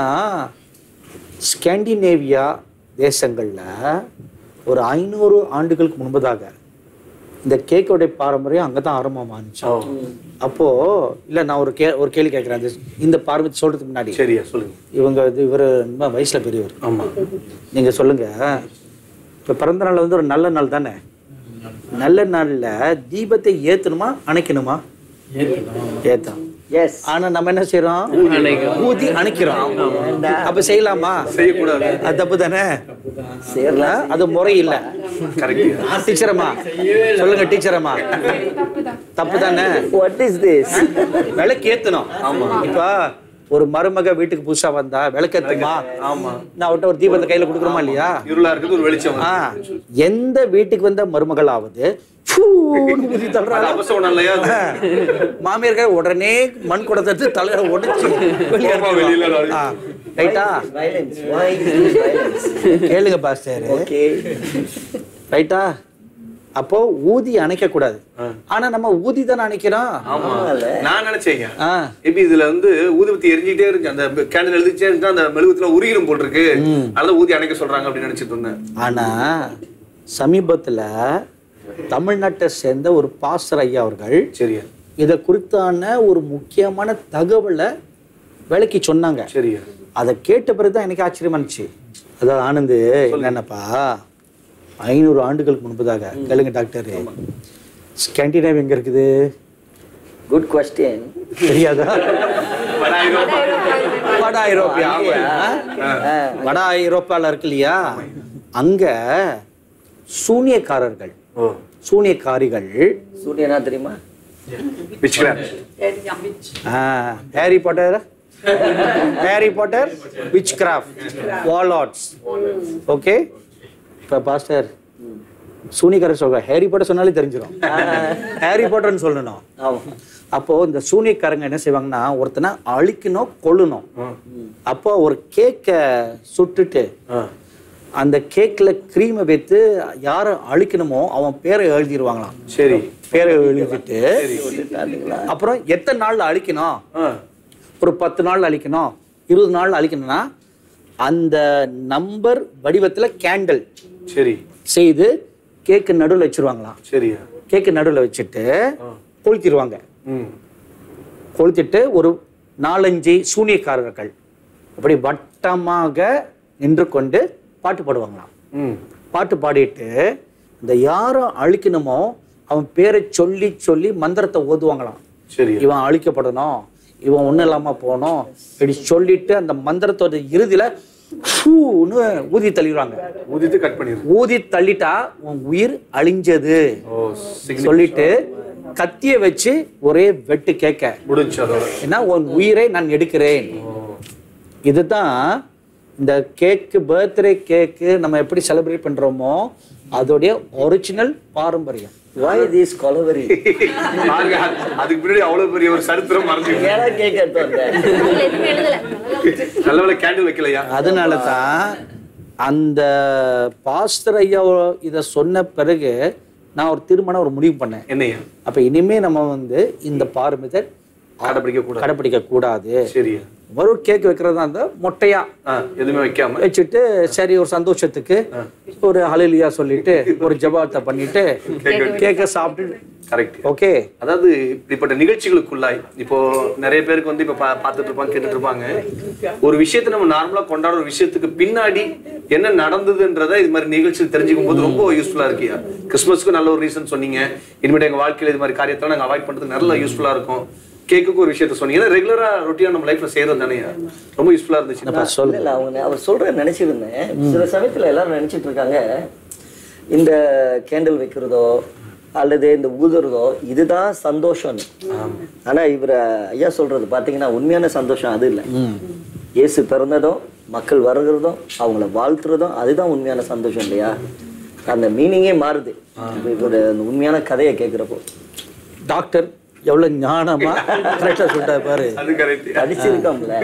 ஸ்காண்டினேவியா தேசங்கள்ல ஒரு ஐநூறு ஆண்டுகளுக்கு முன்பதாக இந்த கேக்கோடைய பாரம்பரியம் அங்கதான் ஆரம்பமானுச்சு அப்போ இல்ல நான் ஒரு கே ஒரு கேள்வி கேட்கிறேன் அந்த இந்த பாரம்பரியத்தை சொல்றதுக்கு முன்னாடி சரியா சொல்லுங்க இவங்க இது இவர் ரொம்ப வயசுல பெரியவர் ஆமா நீங்க சொல்லுங்க இப்ப பிறந்த நாள் வந்து ஒரு நல்ல நாள் தானே நல்ல நாள்ல தீபத்தை ஏத்தணுமா அணைக்கணுமா ஏத்தணும் எஸ் ஆனா நம்ம என்ன செய்யறோம் ஊதி அணைக்கிறோம் அப்ப செய்யலாமா செய்யக்கூடாது அது தப்பு தானே சேரலாம் அது முறை இல்ல கரெக்ட் டீச்சரம்மா சொல்லுங்க டீச்சரம்மா தப்பு தானே வாட் இஸ் திஸ் விளக்கு ஏத்தணும் ஆமா இப்ப ஒரு மருமக வீட்டுக்கு புதுசா வந்தா விளக்கேத்துமா ஆமா நான் அவட்ட ஒரு தீபத்தை கையில கொடுக்குறோமா இல்லையா இருளா இருக்குது ஒரு வெளிச்சம் ஆ, எந்த வீட்டுக்கு வந்த மருமகளாவது ஃபூன்னு ஊதி தள்ளுறாளா? அது அவசரம் இல்லையா அது? மாமியார் உடனே மண் குடத்தை எடுத்து தலையில உடைச்சு வெளியே ஆமா, வெளியில ஆ, ரைட்டா violence why is violence கேளுங்க பாஸ்டர் okay ரைட்டா அப்போ ஊதி அணைக்க கூடாது ஆனா நம்ம ஊதி தானே அணைக்கிறோம் ஆமா நான் நினைச்சேங்க ஆ. இப்ப இதுல வந்து ஊதுபத்தி எரிஞ்சிட்டே இருந்துச்சு அந்த கேண்டில் எழுதிச்சே இருந்துச்சு அந்த மெழுகுத்துல உருகிடும் போல் இருக்கு அதனால ஊதி அணைக்க சொல்றாங்க அப்படின்னு நினைச்சிட்டு இருந்தேன் ஆனா சமீபத்துல தமிழ்நாட்டை சேர்ந்த ஒரு பாஸ்டர் ஐயா அவர்கள் சரியா இதை குறித்தான ஒரு முக்கியமான தகவலை விளக்கி சொன்னாங்க சரியா அதை கேட்ட பிறகுதான் எனக்கு ஆச்சரியமா இருந்துச்சு அதாவது ஆனந்து என்னன்னப்பா ஐநூறு ஆண்டுகளுக்கு முன்பதாக கேளுங்க டாக்டர் ஸ்காண்டினேவ் எங்க இருக்குது good question தெரியாதா வட ஐரோப்பா. வட ஐரோப்பியா ஆ? வட ஐரோப்பால இருக்கு இல்லையா அங்க சூனியக்காரர்கள் ஓ சூனியக்காரிகள் சூரியனா தெரியுமா Witchcraft. Harry Potter Harry Potter witchcraft வாலாட்ஸ் ஓகே இப்போ பாஸ்டர் சூனியக்காரர் சொல்ற ஹாரி பாட்டர் சொன்னாலே தெரிஞ்சிடும் ஹாரி பாட்டர்னு சொல்லணும் ஆமா அப்போ இந்த சூனியக்காரங்க என்ன செய்வாங்கன்னா ஒருத்தனை அழிக்கணும் கொல்லணும் அப்போ ஒரு கேக்கை சுட்டுட்டு அந்த கேக்ல க்ரீமை வைத்து யாரை அழிக்கணுமோ அவன் பேரை எழுதிடுவாங்களாம் சரி பேரை எழுதிட்டு அப்புறம் எத்தனை நாள்ல அழிக்கணும் ஒரு பத்து நாள் அழிக்கணும் இருபது நாள் அழிக்கணும்னா அந்த நம்பர் வடிவத்துல கேண்டில் சரி செய்து கேக்கு நடுவில் வச்சிருவாங்களாம் சரியா கேக்கு நடுவில் வச்சுட்டு கொளுத்திடுவாங்க ம் கொளுத்திட்டு ஒரு நாலஞ்சு சூனியக்காரர்கள் அப்படி வட்டமாக நின்று கொண்டு பாட்டு பாடுவாங்களாம் ம் பாட்டு பாடிட்டு இந்த யாரை அழிக்கணுமோ அவன் பேரை சொல்லி சொல்லி மந்திரத்தை ஓதுவாங்களாம் சரி இவன் அழிக்கப்படணும் இவன் ஒன்றும் இல்லாம போகணும் இப்படி சொல்லிட்டு அந்த மந்திரத்தோட இறுதியில ஃபூன்னு ஊதி தள்ளிடுவாங்க ஊதிட்டு கட் பண்ணிடுறேன் ஊதி தள்ளிட்டா உன் உயிர் அழிஞ்சது ஓ சொல்லிட்டு கத்திய வச்சு ஒரே வெட்டு கேட்க முடிஞ்சு அதோட ஏன்னா உன் உயிரை நான் எடுக்கிறேன் இதுதான் இந்த கேக்கு பர்த்டே கேக்கு நம்ம எப்படி செலிப்ரேட் பண்றோமோ அதோடைய ஒரிஜினல் பாரம்பரியம் why this கொலவரி பாருங்க, அதுக்கு பின்னாடி அவ்வளவு பெரிய ஒரு சரித்திரம் மறந்து ஏன்னா கேட்க நல்ல வேலை கேண்டில் வைக்கலையா அதனால தான் அந்த பாஸ்டர் ஐயா இதை சொன்ன பிறகு நான் ஒரு திருமணம் ஒரு முடிவு பண்ணேன் என்னையா அப்ப இனிமே நம்ம வந்து இந்த பாரம்பரியத்தை கடைபிடிக்க கூடாது கடைப்பிடிக்க கூடாது சரியா ஒரு கேக் வைக்கிறதா இருந்தா மொட்டையா ஆ, எதுவுமே வைக்காம வச்சுட்டு சரி ஒரு சந்தோஷத்துக்கு ஒரு ஹalleluya சொல்லிட்டு ஒரு ஜெபத்தை பண்ணிட்டு கேக்க சாப்பிட்டு கரெக்ட் ஓகே அதாவது இப்படிப்பட்ட நிகழ்ச்சிகளுக்குள்ளாய் இப்போ நிறைய பேருக்கு வந்து இப்ப பா- பார்த்துட்டு இருப்பாங்க கேட்டுட்டு இருப்பாங்க ஒரு விஷயத்தை நம்ம நார்மலா கொண்டாடுற ஒரு விஷயத்துக்கு பின்னாடி என்ன நடந்ததுன்றத இது மாதிரி நிகழ்ச்சி தெரிஞ்சுக்கும் போது ரொம்ப யூஸ்ஃபுல்லா இருக்கியா கிறிஸ்மஸ்க்கு நல்ல ஒரு ரீசன் சொன்னீங்க இனிமேட்டு எங்க வாழ்க்கையில இது மாதிரி காரியத்தை நாங்க அவாய்ட் பண்றதுக்கு நல்ல யூஸ்ஃபுல்லா இருக்கும் கேக்குக்கு ஒரு விஷயத்த சொன்னீங்க ரெகுலரா ரொட்டீனா நம்ம லைஃப்ல செய்யறது தானே ரொம்ப யூஸ்ஃபுல்லா இருந்துச்சு இல்ல, இல்ல, அவங்க அவர் சொல்ற நினைச்சிருந்தேன் சில சமயத்துல எல்லாரும் நினைச்சிட்டு இருக்காங்க இந்த கேண்டில் வைக்கிறதோ அல்லது இந்த ஊதுறதோ இதுதான் சந்தோஷம் ஆனா இவர் ஐயா சொல்றது பாத்தீங்கன்னா உண்மையான சந்தோஷம் அது இல்லை இயேசு பிறந்ததும் மக்கள் வருகிறதும் அவங்கள வாழ்த்துறதும் அதுதான் உண்மையான சந்தோஷம் இல்லையா அந்த மீனிங்கே மாறுது இப்ப இவரோட அந்த உண்மையான கதையை கேட்கிறப்போ டாக்டர் எவ்வளவு ஞானமா கரெக்டா சொல்லிட்டாரு பாரு அது கரெக்ட் படிச்சிருக்கோம்ல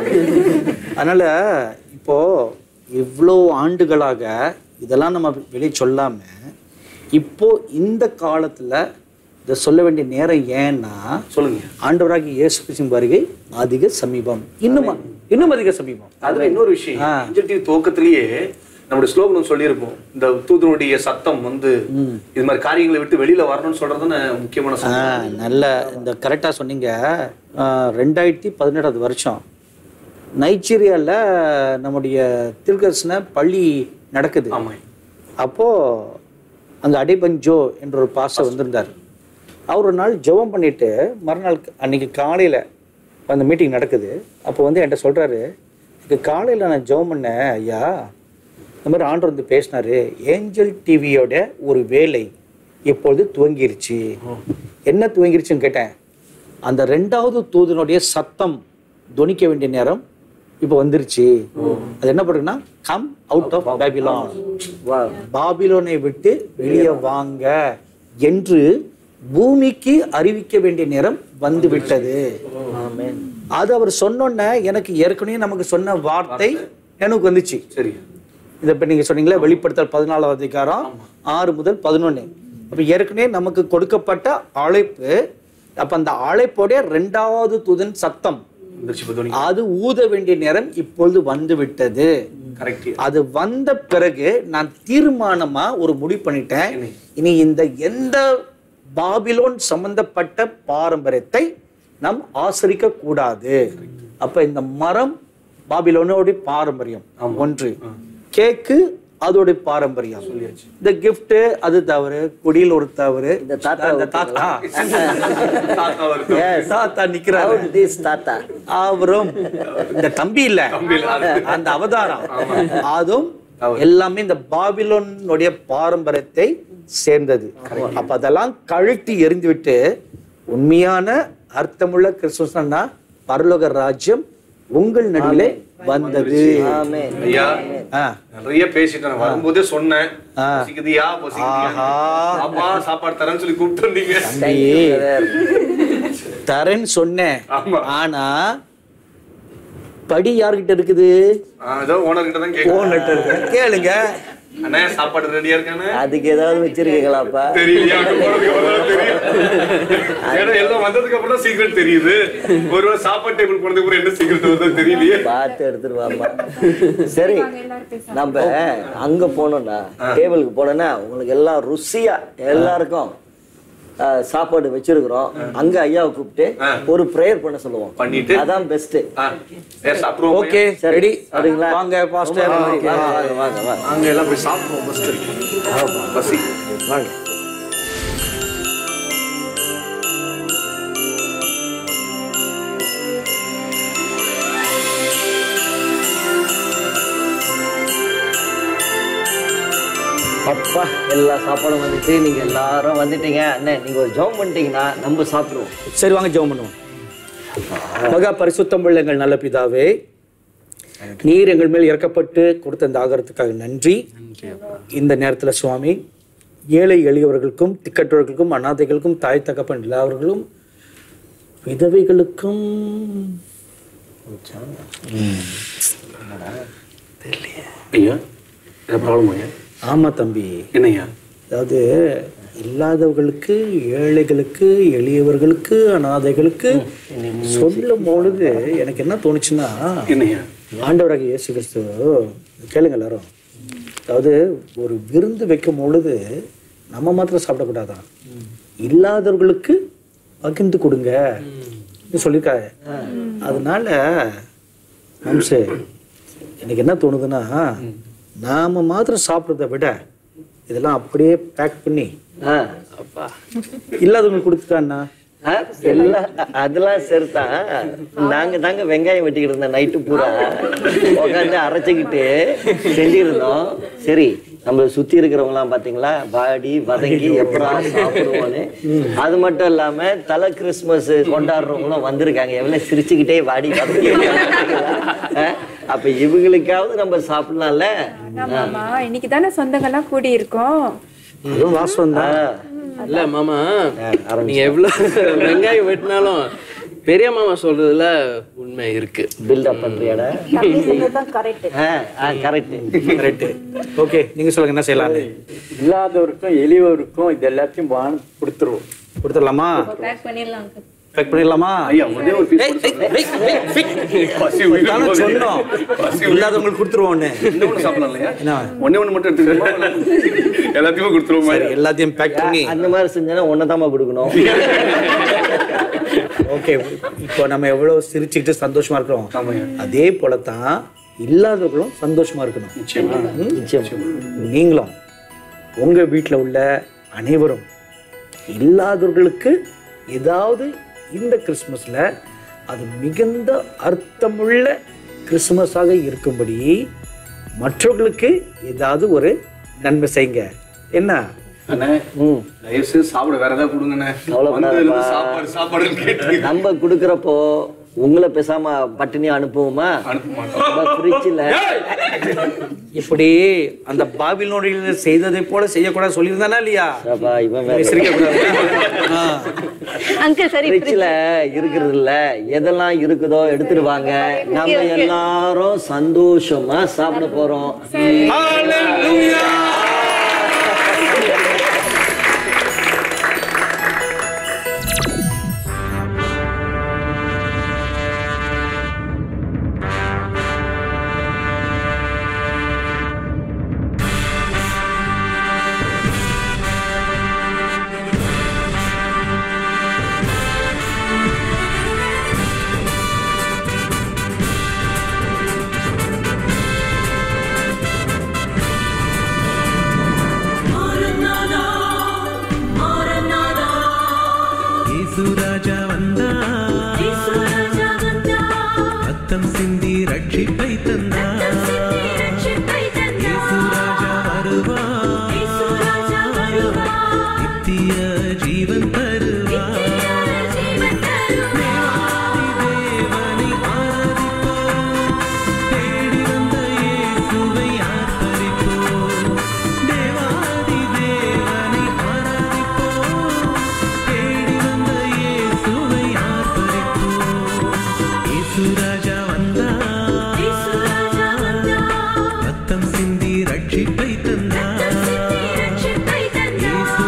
அதனால இப்போ இவ்வளோ ஆண்டுகளாக இதெல்லாம் நம்ம வெளியே சொல்லாம இப்போ இந்த காலத்துல இதை சொல்ல வேண்டிய நேரம் ஏன்னா சொல்லுங்க ஆண்டவராகி இயேசு கிறிஸ்துவின் வருகை அதிக சமீபம் இன்னும் இன்னும் அதிக சமீபம் அதுல இன்னொரு விஷயம் இன்ஜின் டிவி துவக்கத்திலேயே நம்முடைய ஸ்லோகனம் சொல்லியிருப்போம் இந்த தூதனுடைய சத்தம் வந்து இது மாதிரி காரியங்களை விட்டு வெளியில வரணும்னு சொல்றது முக்கியமான ஆ, சத்தம் நல்ல இந்த கரெக்டாக சொன்னீங்க ஆ, ரெண்டாயிரத்தி பதினெட்டாவது வருஷம் நைஜீரியால நம்முடைய திருக்கர்சன பள்ளி நடக்குது ஆமா அப்போ அங்க அடைபஞ்சோ என்ற ஒரு பாஸ்டர் வந்திருந்தார் அவர் ஒரு நாள் ஜெபம் பண்ணிட்டு மறுநாள் அன்னைக்கு காலையில அந்த மீட்டிங் நடக்குது அப்போ வந்து என்கிட்ட சொல்றாரு இன்னைக்கு காலையில நான் ஜெபம் பண்ணேன் ஐயா இந்த மாதிரி ஆண்டவர் வந்து பேசினாரு ஏஞ்சல் டிவியோட ஒரு வேலை இப்பொழுது துவங்கிருச்சு என்ன துவங்கிருச்சுன்னு கேட்டேன் அந்த ரெண்டாவது தூதனுடைய சத்தம் துணிக்க வேண்டிய நேரம் இப்போ வந்துருச்சு அது என்ன பண்ணுறதுன்னா கம் அவுட் ஆஃப் பேபிலான் பாபிலோனை விட்டு வெளியே வாங்க என்று பூமிக்கு அறிவிக்க வேண்டிய நேரம் வந்து விட்டது அது அவர் சொன்னோன்ன எனக்கு ஏற்கனவே நமக்கு சொன்ன வார்த்தை எனக்கு வந்துச்சு சரி இதை இப்போ நீங்கள் சொன்னீங்களே வெளிப்படுத்தல் பதினாலாவது அதிகாரம் ஆறு முதல் பதினொன்று அப்போ ஏற்கனவே நமக்கு கொடுக்கப்பட்ட அழைப்பு அப்போ அந்த அழைப்போடைய ரெண்டாவது தூதன் சத்தம் வந்துருச்சு இப்ப துணி அது ஊத வேண்டிய நேரம் இப்பொழுது வந்து விட்டது கரெக்ட் அது வந்த பிறகு நான் தீர்மானமா ஒரு முடிவு பண்ணிட்டேன் இனி இந்த எந்த பாபிலோன் சம்பந்தப்பட்ட பாரம்பரியத்தை நாம் ஆசரிக்க கூடாது அப்ப இந்த மரம் பாபிலோனோட பாரம்பரியம் ஒன்று கேக்கு அதோட பாரம்பரியம் இந்த gift அது தவறு குடியில் ஒரு தவறு இந்த தாத்தா அந்த தாத்தா தாத்தா வருது Yes. தாத்தா நிக்கிறாரு How this தாத்தா அவரும் இந்த தம்பி இல்ல இல்ல, அது- அந்த அவதாரம் அதுவும் எல்லாமே இந்த பாபிலோனுடைய பாரம்பரியத்தை சேர்ந்தது அப்ப அதெல்லாம் கழட்டி எறிந்து விட்டு உண்மையான அர்த்தமுள்ள கிறிஸ்துவஸ்னா பரலோக ராஜ்யம் உங்கள் நடுவிலே வந்தது ஆமென் ஐயா ஆ. நிறைய பேசிட்டேன் நான் வரும்போதே சொன்னேன் ஆ. பசிக்குதியா பசிக்குதியா ஆஹா. அப்பா சாப்பாடு தரேன்னு சொல்லி கூப்பிட்டு வந்தீங்க தம்பி, தரேன்னு சொன்னேன் ஆமா. ஆனா படி யார்கிட்ட இருக்குது ஆ, ஏதோ ஓனர் கிட்ட தான் கேட்க ஓனர்கிட்ட இருக்கு. கேளுங்க அண்ணா சாப்பாடு ரெடியா இருக்கானே அதுக்கு ஏதாவது வச்சிருக்கீங்களாப்பா தெரியலையா அங்க போறதுக்கு அப்புறம் தான் தெரியும் ஏன்னா எல்லாம் வந்ததுக்கு அப்புறம் தான் சீக்கிரம் தெரியுது ஒருவேளை சாப்பாடு டேபிள் போனதுக்கு அப்புறம் என்ன சீக்கிரம் வந்தா தெரியலையே பார்த்து எடுத்துட்டு வாப்பா சரி நம்ம அங்க போனோம்னா டேபிளுக்கு போனோம்னா உங்களுக்கு எல்லாம் ருசியா எல்லாருக்கும் ஆ, சாப்பாடு வச்சிருக்கிறோம் அங்க ஐயாவை கூப்பிட்டு ஒரு ப்ரேயர் பண்ண சொல்லுவோம் பண்ணிட்டு? அதான் பெஸ்ட் ஆ, ஏ, சாப்பிடுவோம் ஓகே சரி. ரெடி சரிங்களா? வாங்க பாஸ்டர் வாங்க வாங்க வாங்க வாங்க அங்க எல்லாம் போய் சாப்பிடுவோம் ஃபர்ஸ்ட் பசி வாங்க அப்பா எல்லா சாப்பாடும் வந்துட்டு நீங்க எல்லாரும் வந்துட்டீங்க அண்ணே நீங்க ஒரு ஜாம் பண்ணிட்டீங்கன்னா நம்ம சாப்பிடுவோம் சரி வாங்க ஜெபம் பண்ணுவோம் மகா பரிசுத்தம் உள்ள எங்கள் நல்ல பிதாவே நீர் எங்கள் மேல் இறக்கப்பட்டு கொடுத்த இந்த ஆகாரத்துக்காக நன்றி இந்த நேரத்தில் சுவாமி ஏழை எளியவர்களுக்கும் திக்கற்றவர்களுக்கும் அனாதைகளுக்கும் தாய் தகப்பன் எல்லாவர்களும் விதவைகளுக்கும் ஐயா என்ன ப்ராப்ளம் ஐயா ஆமா தம்பி என்னய்யா அதாவது இல்லாதவர்களுக்கு ஏழைகளுக்கு எளியவர்களுக்கு அனாதைகளுக்கு சொல்லும் பொழுது எனக்கு என்ன தோணுச்சுன்னா என்னய்யா ஆண்டவராக இயேசு கிறிஸ்து கேளுங்க எல்லாரும் அதாவது ஒரு விருந்து வைக்கும் பொழுது நம்ம மாத்திரம் சாப்பிடக்கூடாதான் இல்லாதவர்களுக்கு பகிர்ந்து கொடுங்க சொல்லியிருக்காங்க அதனால மம்சே எனக்கு என்ன தோணுதுன்னா நாம மாத்திரம் சாப்பிட்றத விட இதெல்லாம் அப்படியே பேக் பண்ணி இல்லாதவங்களுக்கு கொடுத்துட்டான்னா ஆ, எல்லாம் அதெல்லாம் சரிதான் நாங்க தாங்க வெங்காயம் வெட்டிக்கிட்டு இருந்தோம் நைட்டு பூரா உட்காந்து அரைச்சிக்கிட்டு செஞ்சுருந்தோம் சரி நம்ம சுத்தி இருக்கிறவங்கலாம் பாத்தீங்களா வாடி வதங்கி எப்படா சாப்பிடுவோன்னு அது மட்டும் இல்லாம தலை கிறிஸ்மஸ் கொண்டாடுறவங்களும் வந்திருக்காங்க எவ்வளவு சிரிச்சுக்கிட்டே வாடி வதங்கி ஆ, அப்ப இவங்களுக்காவது நம்ம சாப்பிடலாம்ல ஆமாமா இன்னைக்கு தானே சொந்தங்கள்லாம் கூடி இருக்கோம் அதுவும் வாசம் தான் இல்ல மாமா நீங்க எவ்வளவு வெங்காயம் வெட்டினாலும் பெரிய மாமா சொல்றதுல உண்மை இருக்கு பில்டப் பண்றியாடா கரெக்ட் கரெக்ட் கரெக்ட் ஓகே நீங்க சொல்லுங்க என்ன செய்யலாம் இல்லாதவருக்கும் எளியவருக்கும் இது எல்லாத்தையும் வாங்கி கொடுத்துருவோம் கொடுத்துடலாமா பேக் பண்ணிடலாம் பேக் பண்ணிடலாமா ஐயா ஒரே ஒரு piece தானே சொன்னோம் இல்லாதவங்களுக்கு கொடுத்துருவோன்னு இன்னொன்னு சாப்பிடலாம் இல்லையா என்ன ஒண்ணே ஒண்ணு மட்டும் எடுத்துக்கோமா எல்லாத்தையுமே கொடுத்துருவோமா சரி எல்லாத்தையும் பேக் பண்ணி அந்த மாதிரி செஞ்சா ஒன்னதாமா கொடுக்கணும் ஓகே இப்போ நம்ம எவ்வளவு சிரிச்சுக்கிட்டு சந்தோஷமா இருக்கிறோம் அதே போல தான் இல்லாதவர்களும் சந்தோஷமா இருக்கணும் ம்? நீங்களும் உங்க வீட்டில் உள்ள அனைவரும் இல்லாதவர்களுக்கு ஏதாவது இந்த கிறிஸ்மஸ்ல அது மிகுந்த அர்த்தமுள்ள கிறிஸ்மஸாக இருக்கும்படி மற்றவர்களுக்கு ஏதாவது ஒரு நன்மை செய்யுங்க என்ன அண்ணே தயவு செய்து சாப்பிட வேற ஏதாவது கொடுங்கண்ணே வந்ததுல இருந்து சாப்பாடு சாப்பாடு கேட்டு நம்ம கொடுக்கறப்போ உங்களை பேசாம பட்டினி அனுப்புவோமா ஃப்ரிட்ஜில் இப்படி அந்த பாபிலோனில் செய்ததை போல செய்யக்கூடாது சொல்லியிருந்தானா இல்லையா இவன் நீ சிரிக்கக்கூடாது. ஆ. அங்கிள் சரி ஃப்ரிட்ஜில் இருக்கிறது இல்ல எதெல்லாம் இருக்குதோ எடுத்துட்டு வாங்க நம்ம எல்லாரும் சந்தோஷமா சாப்பிட போறோம் ராஜா வந்தா ரத்தம் சிந்தி ரட்சிப்பை தந்தா இயேசு ராஜா வருவா நித்திய ஜீவன் தருவா தேவனை ஆராதிப்போம் தேடி வந்த இயேசுவை ஆர்ப்பரிப்போம் தேவாதி தேவனை ஆராதிப்போம் தேடி வந்த இயேசுவை ஆர்ப்பரிப்போம் இயேசு ராஜா வந்தா ரத்தம் சிந்தி ரட்சிப்பை தந்தா இயேசு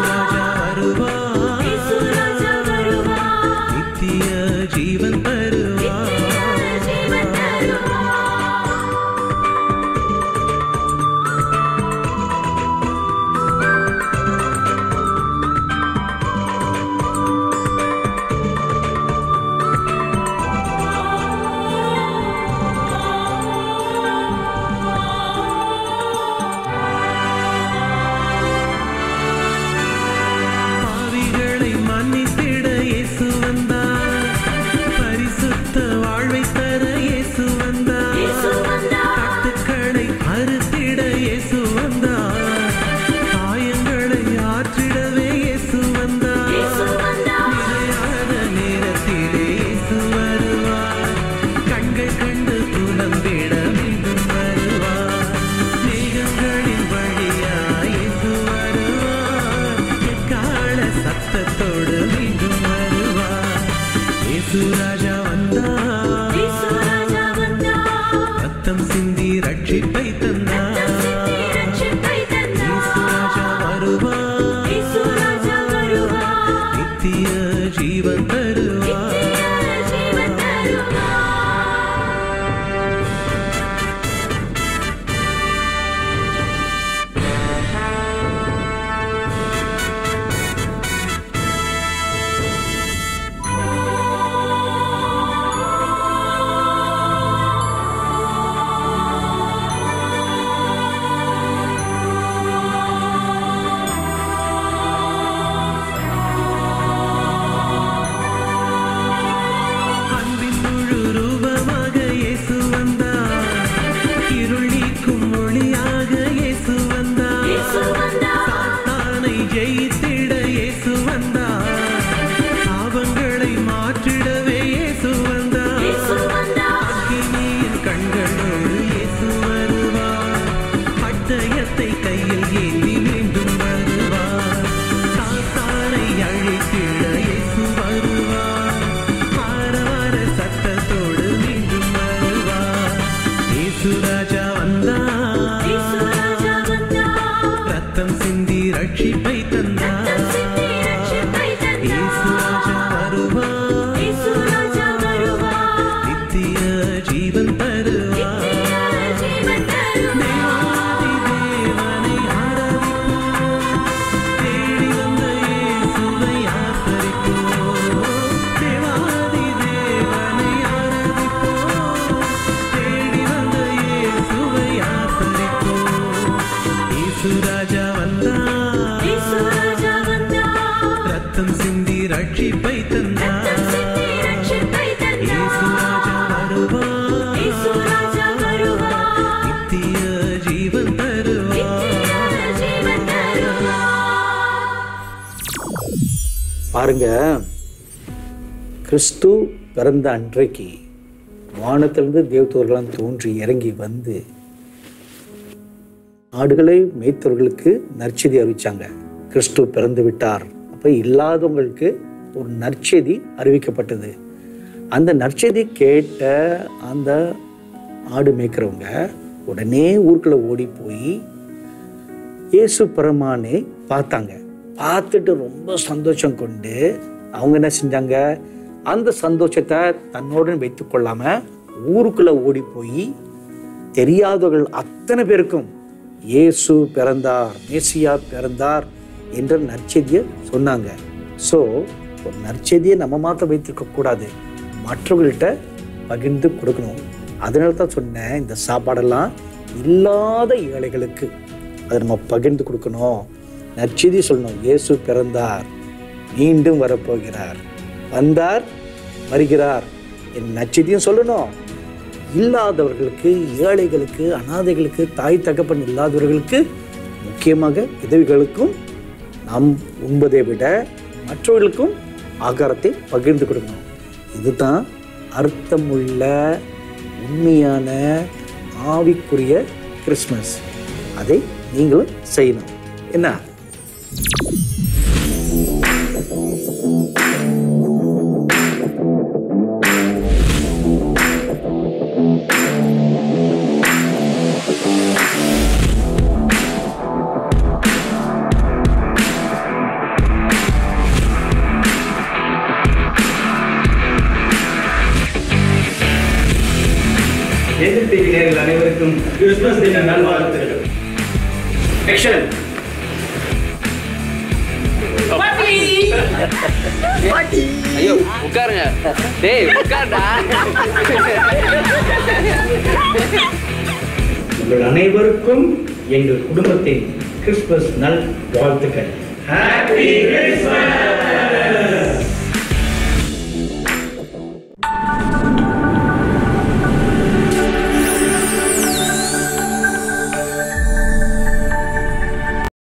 ராஜா வருவா நித்திய ஜீவன் தருவா பாவிகளை மன்னித்திட இயேசு வந்தார் பரிசுத்த வாழ்வை தர இயேசு வந்தார் கட்டுக்களை அறுத்திட இயேசு வந்தார் காயங்களை ஆற்றிடவே இயேசு வந்தார் நிலையான நேரத்திலே இயேசு வருவார் கண்கள் கண்டு புலம்பிட மீண்டும் வருவார் மேகங்களின் வழியா இயேசு வருவார் எக்கால சத்தத்தோடு மீண்டும் வருவார் இயேசு ராஜா வந்தார் ரத்தம் சிந்தி ரட்சிப்பை தந்தார் இயேசு ராஜா வருவார் நித்திய ஜீவன் தருவார் பாருங்க கிறிஸ்து பிறந்த அன்றைக்கு வானத்திலிருந்து தேவதூர்களாம் தோன்றி இறங்கி வந்து ஆடுகளை மேய்த்தவர்களுக்கு நற்செய்தி அறிவிச்சாங்க கிறிஸ்து பிறந்து விட்டார் அப்போ இல்லாதவங்களுக்கு ஒரு நற்செய்தி அறிவிக்கப்பட்டது அந்த நற்செய்தி கேட்ட அந்த ஆடு மேய்க்கிறவங்க உடனே ஊருக்குள்ள ஓடி போய் இயேசு பெருமானை பார்த்தாங்க பார்த்துட்டு ரொம்ப சந்தோஷம் கொண்டு அவங்க என்ன செஞ்சாங்க அந்த சந்தோஷத்தை தன்னோடு வைத்துக் கொள்ளாம ஊருக்குள்ள ஓடி போய் தெரியாதவர்கள் அத்தனை பேருக்கும் இயேசு பிறந்தார் மேசியா பிறந்தார் என்ற நற்செய்தியை சொன்னாங்க ஸோ ஒரு நற்செய்தியை நம்ம மாத்திரம் வைத்திருக்க கூடாது மற்றவர்கள்ட்ட பகிர்ந்து கொடுக்கணும் அதனால தான் சொன்னேன் இந்த சாப்பாடெல்லாம் இல்லாத ஏழைகளுக்கு அதை நம்ம பகிர்ந்து கொடுக்கணும் நற்செய்தி சொல்லணும் இயேசு பிறந்தார் மீண்டும் வரப்போகிறார் வந்தார் வருகிறார் என் நற்செய்தியும் சொல்லணும் இல்லாதவர்களுக்கு ஏழைகளுக்கு அனாதைகளுக்கு தாய் தகப்பன் இல்லாதவர்களுக்கு முக்கியமாக விதவிகளுக்கும் நாம் உண்பதை விட மற்றவர்களுக்கும் ஆகாரத்தை பகிர்ந்து கொடுக்கணும் இதுதான் அர்த்தமுள்ள உண்மையான ஆவிக்குரிய கிறிஸ்மஸ் அதை நீங்களும் செய்யணும் என்ன எதிர்ப்பு நேர்கள் அனைவருக்கும் கிறிஸ்துமஸ் தின நல்வாழ்த்துக்கள் ஆக்ஷன் ஐயோ உட்காருங்க டேய் உட்காருடா உங்கள் அனைவருக்கும் எங்கள் குடும்பத்தின் கிறிஸ்துமஸ் நல் வாழ்த்துக்கள் ஹாப்பி கிறிஸ்மஸ்